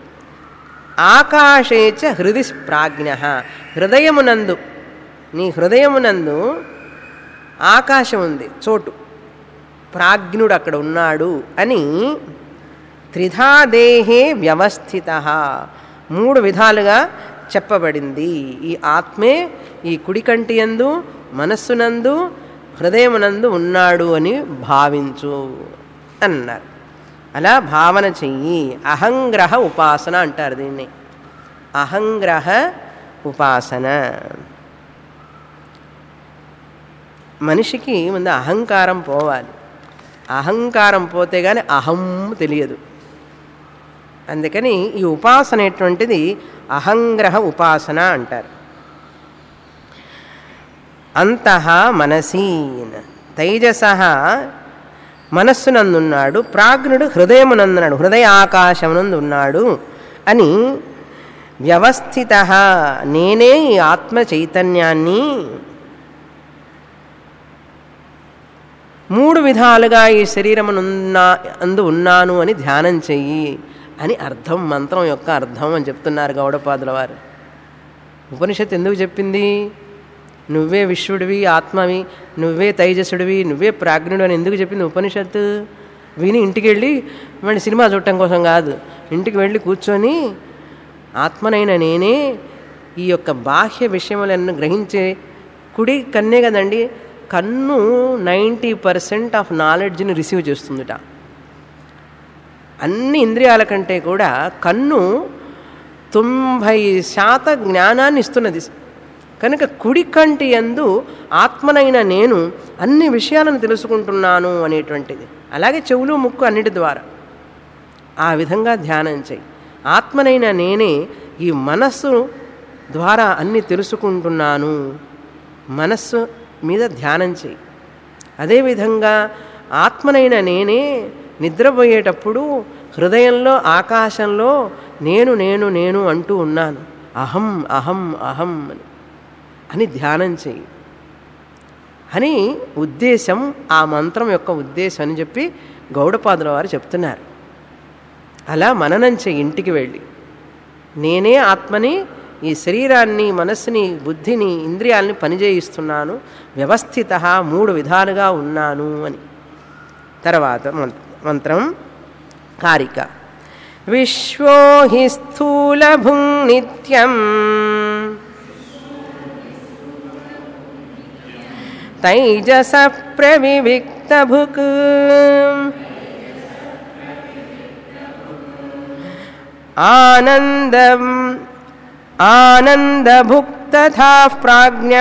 Speaker 1: ఆకాశేచ హృది ప్రాజ్ఞ హృదయమునందు నీ హృదయమునందు ఆకాశం ఉంది చోటు ప్రాజ్ఞుడు అక్కడ ఉన్నాడు అని త్రిధా దేహే వ్యవస్థిత మూడు విధాలుగా చెప్పబడింది ఈ ఆత్మే ఈ కుడికంటి ఎందు మనస్సునందు హృదయమునందు ఉన్నాడు అని భావించు అన్నారు అలా భావన చెయ్యి అహంగ్రహ ఉపాసన అంటారు దీన్ని అహంగ్రహ ఉపాసన మనిషికి ముందు అహంకారం పోవాలి అహంకారం పోతే కానీ అహం తెలియదు అందుకని ఈ ఉపాసన అనేటువంటిది అహంగ్రహ ఉపాసన అంటారు అంతః మనసి తైజస మనస్సునందున్నాడు ప్రాజ్ఞుడు హృదయమునందున్నాడు హృదయ ఆకాశమునందు ఉన్నాడు అని వ్యవస్థిత నేనే ఈ ఆత్మ చైతన్యాన్ని మూడు విధాలుగా ఈ శరీరమునున్నా అందు ఉన్నాను అని ధ్యానం చెయ్యి అని అర్థం మంత్రం యొక్క అర్థం అని చెప్తున్నారు గౌడపాదుల వారు ఉపనిషత్తు ఎందుకు చెప్పింది నువ్వే విశ్వడివి ఆత్మవి నువ్వే తైజసుడివి నువ్వే ప్రాజ్ఞుడు అని ఎందుకు చెప్పింది ఉపనిషత్తు విని ఇంటికి వెళ్ళి మళ్ళీ సినిమా చూడటం కోసం కాదు ఇంటికి వెళ్ళి కూర్చొని ఆత్మనైన నేనే ఈ యొక్క బాహ్య విషయములను గ్రహించే కుడి కన్నే కదండి కన్ను నైంటీ పర్సెంట్ ఆఫ్ నాలెడ్జ్ని రిసీవ్ చేస్తుందిట అన్ని ఇంద్రియాల కంటే కూడా కన్ను తొంభై శాత జ్ఞానాన్ని ఇస్తున్నది కనుక కుడి కంటి యందు ఆత్మనైన నేను అన్ని విషయాలను తెలుసుకుంటున్నాను అనేటువంటిది అలాగే చెవులు ముక్కు అన్నిటి ద్వారా ఆ విధంగా ధ్యానం చేయి ఆత్మనైన నేనే ఈ మనస్సు ద్వారా అన్ని తెలుసుకుంటున్నాను మనస్సు మీద ధ్యానం చేయి అదేవిధంగా ఆత్మనైన నేనే నిద్రపోయేటప్పుడు హృదయంలో ఆకాశంలో నేను నేను నేను అంటూ ఉన్నాను అహం అహం అహం అని అని ధ్యానం చేయి అని ఉద్దేశం ఆ మంత్రం యొక్క ఉద్దేశం అని చెప్పి గౌడపాదుల వారు చెప్తున్నారు అలా మననం చేయి ఇంటికి వెళ్ళి నేనే ఆత్మని ఈ శరీరాన్ని మనస్సుని బుద్ధిని ఇంద్రియాలని పనిచేయిస్తున్నాను వ్యవస్థిత మూడు విధాలుగా ఉన్నాను అని తర్వాత మం- మంత్రం కారిక విశ్వో హి స్థూలభుం నిత్యం తైజస ప్రవివిక్తభుక్ ఆనందం ఆనందభుక్తథా ప్రాజ్ఞ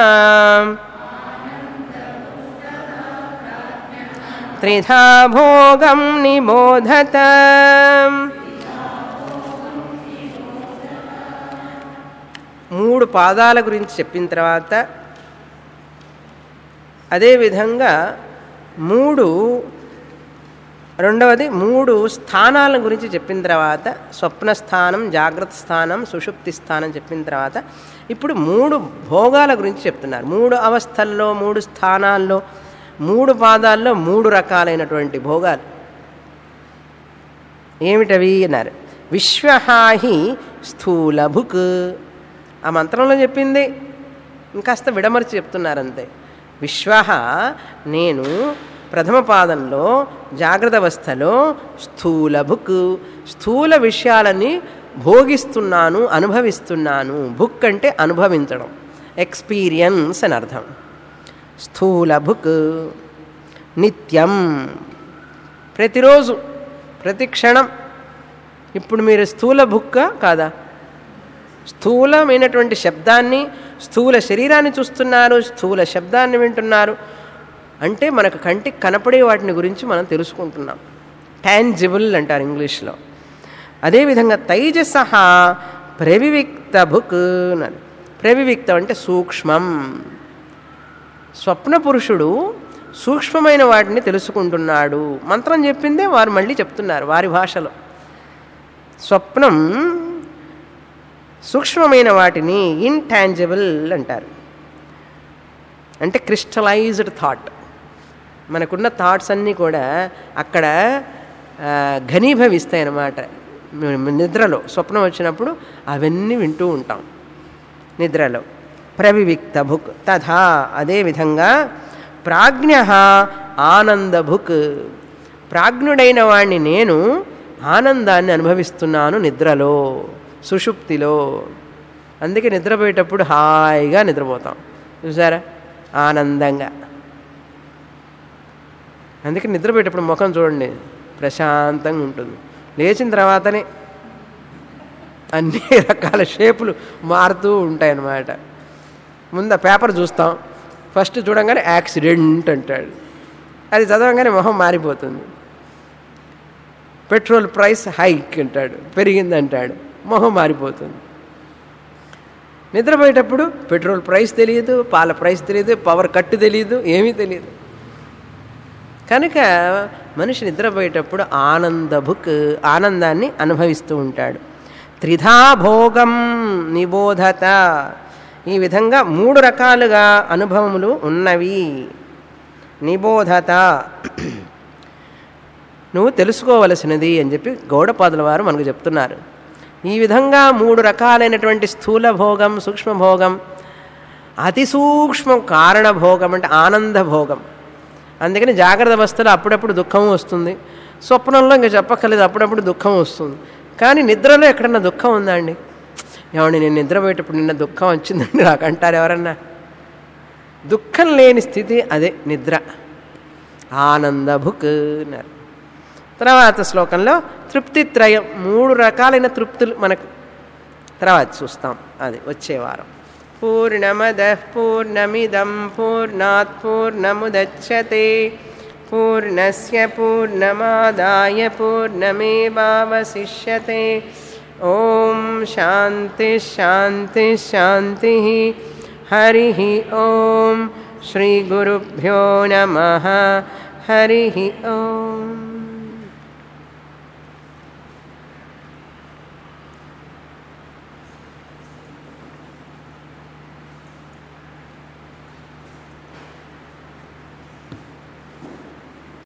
Speaker 1: త్రిధా భోగం నిబోధత మూడు పాదాల గురించి చెప్పిన తర్వాత అదేవిధంగా మూడు రెండవది మూడు స్థానాల గురించి చెప్పిన తర్వాత స్వప్న స్థానం జాగ్రత్త స్థానం సుషుప్తి స్థానం చెప్పిన తర్వాత ఇప్పుడు మూడు భోగాల గురించి చెప్తున్నారు మూడు అవస్థల్లో మూడు స్థానాల్లో మూడు పాదాల్లో మూడు రకాలైనటువంటి భోగాలు ఏమిటవి అన్నారు విశ్వహాహి స్థూలభుక్ ఆ మంత్రంలో చెప్పింది ఇంకాస్త విడమర్చి చెప్తున్నారు అంతే విశ్వ నేను ప్రథమ పాదంలో జాగ్రత్త అవస్థలో స్థూల బుక్ స్థూల విషయాలని భోగిస్తున్నాను అనుభవిస్తున్నాను బుక్ అంటే అనుభవించడం ఎక్స్పీరియన్స్ అని అర్థం స్థూల బుక్ నిత్యం ప్రతిరోజు ప్రతి క్షణం ఇప్పుడు మీరు స్థూల బుక్క కాదా స్థూలమైనటువంటి శబ్దాన్ని స్థూల శరీరాన్ని చూస్తున్నారు స్థూల శబ్దాన్ని వింటున్నారు అంటే మనకు కంటికి కనపడే వాటిని గురించి మనం తెలుసుకుంటున్నాం టాంజిబుల్ అంటారు ఇంగ్లీష్లో అదేవిధంగా తైజస ప్రవివిక్త భుక్ అన్నారు ప్రవివిక్తం అంటే సూక్ష్మం స్వప్న పురుషుడు సూక్ష్మమైన వాటిని తెలుసుకుంటున్నాడు మంత్రం చెప్పిందే వారు మళ్ళీ చెప్తున్నారు వారి భాషలో స్వప్నం సూక్ష్మమైన వాటిని ఇంటాంజిబుల్ అంటారు అంటే క్రిస్టలైజ్డ్ థాట్ మనకున్న థాట్స్ అన్నీ కూడా అక్కడ ఆ, ఘనీభవిస్తాయి అన్నమాట నిద్రలో స్వప్నం వచ్చినప్పుడు అవన్నీ వింటూ ఉంటాం నిద్రలో ప్రవివిక్త భుక్ తథా అదేవిధంగా ప్రాజ్ఞ ఆనందభుక్ ప్రాజ్ఞుడైన వాణ్ణి నేను ఆనందాన్ని అనుభవిస్తున్నాను నిద్రలో సుషుప్తిలో అందుకే నిద్రపోయేటప్పుడు హాయిగా నిద్రపోతాం చూసారా ఆనందంగా అందుకే నిద్రపోయేటప్పుడు ముఖం చూడండి ప్రశాంతంగా ఉంటుంది లేచిన తర్వాతనే అన్ని రకాల షేపులు మారుతూ ఉంటాయి అన్నమాట ముందు ఆ పేపర్ చూస్తాం ఫస్ట్ చూడంగానే యాక్సిడెంట్ అంటాడు అది చదవగానే మొహం మారిపోతుంది పెట్రోల్ ప్రైస్ హైక్ అంటాడు పెరిగింది అంటాడు మొహం మారిపోతుంది నిద్రపోయేటప్పుడు పెట్రోల్ ప్రైస్ తెలియదు పాల ప్రైస్ తెలియదు పవర్ కట్ తెలియదు ఏమీ తెలియదు కనుక మనిషి నిద్రపోయేటప్పుడు ఆనందభుక్ ఆనందాన్ని అనుభవిస్తూ ఉంటాడు త్రిధా భోగం నిబోధత ఈ విధంగా మూడు రకాలుగా అనుభవములు ఉన్నవి నిబోధత నువ్వు తెలుసుకోవలసినది అని చెప్పి గౌడపాదుల వారు మనకు చెప్తున్నారు ఈ విధంగా మూడు రకాలైనటువంటి స్థూల భోగం సూక్ష్మ భోగం అతి సూక్ష్మం కారణభోగం అంటే ఆనందభోగం అందుకని జాగ్రత్త అవస్థలో అప్పుడప్పుడు దుఃఖం వస్తుంది స్వప్నంలో ఇంకా చెప్పక్కర్లేదు అప్పుడప్పుడు దుఃఖం వస్తుంది కానీ నిద్రలో ఎక్కడన్నా దుఃఖం ఉందా అండి ఏమండి నేను నిద్రపోయేటప్పుడు నిన్న దుఃఖం వచ్చిందండి నాకు అంటారు ఎవరన్నా దుఃఖం లేని స్థితి అదే నిద్ర ఆనందభుక్ అన్నారు తర్వాత శ్లోకంలో తృప్తిత్రయం మూడు రకాలైన తృప్తులు మనకు తర్వాత చూస్తాం అది వచ్చే వారం పూర్ణమద పూర్ణమిదం పూర్ణాత్ పూర్ణముదచ్చతే పూర్ణస్య పూర్ణమాదాయ పూర్ణమేవావశిష్యతే ఓం శాంతి శాంతి శాంతి హరి ఓం శ్రీ గురుభ్యో నమ హరి ఓం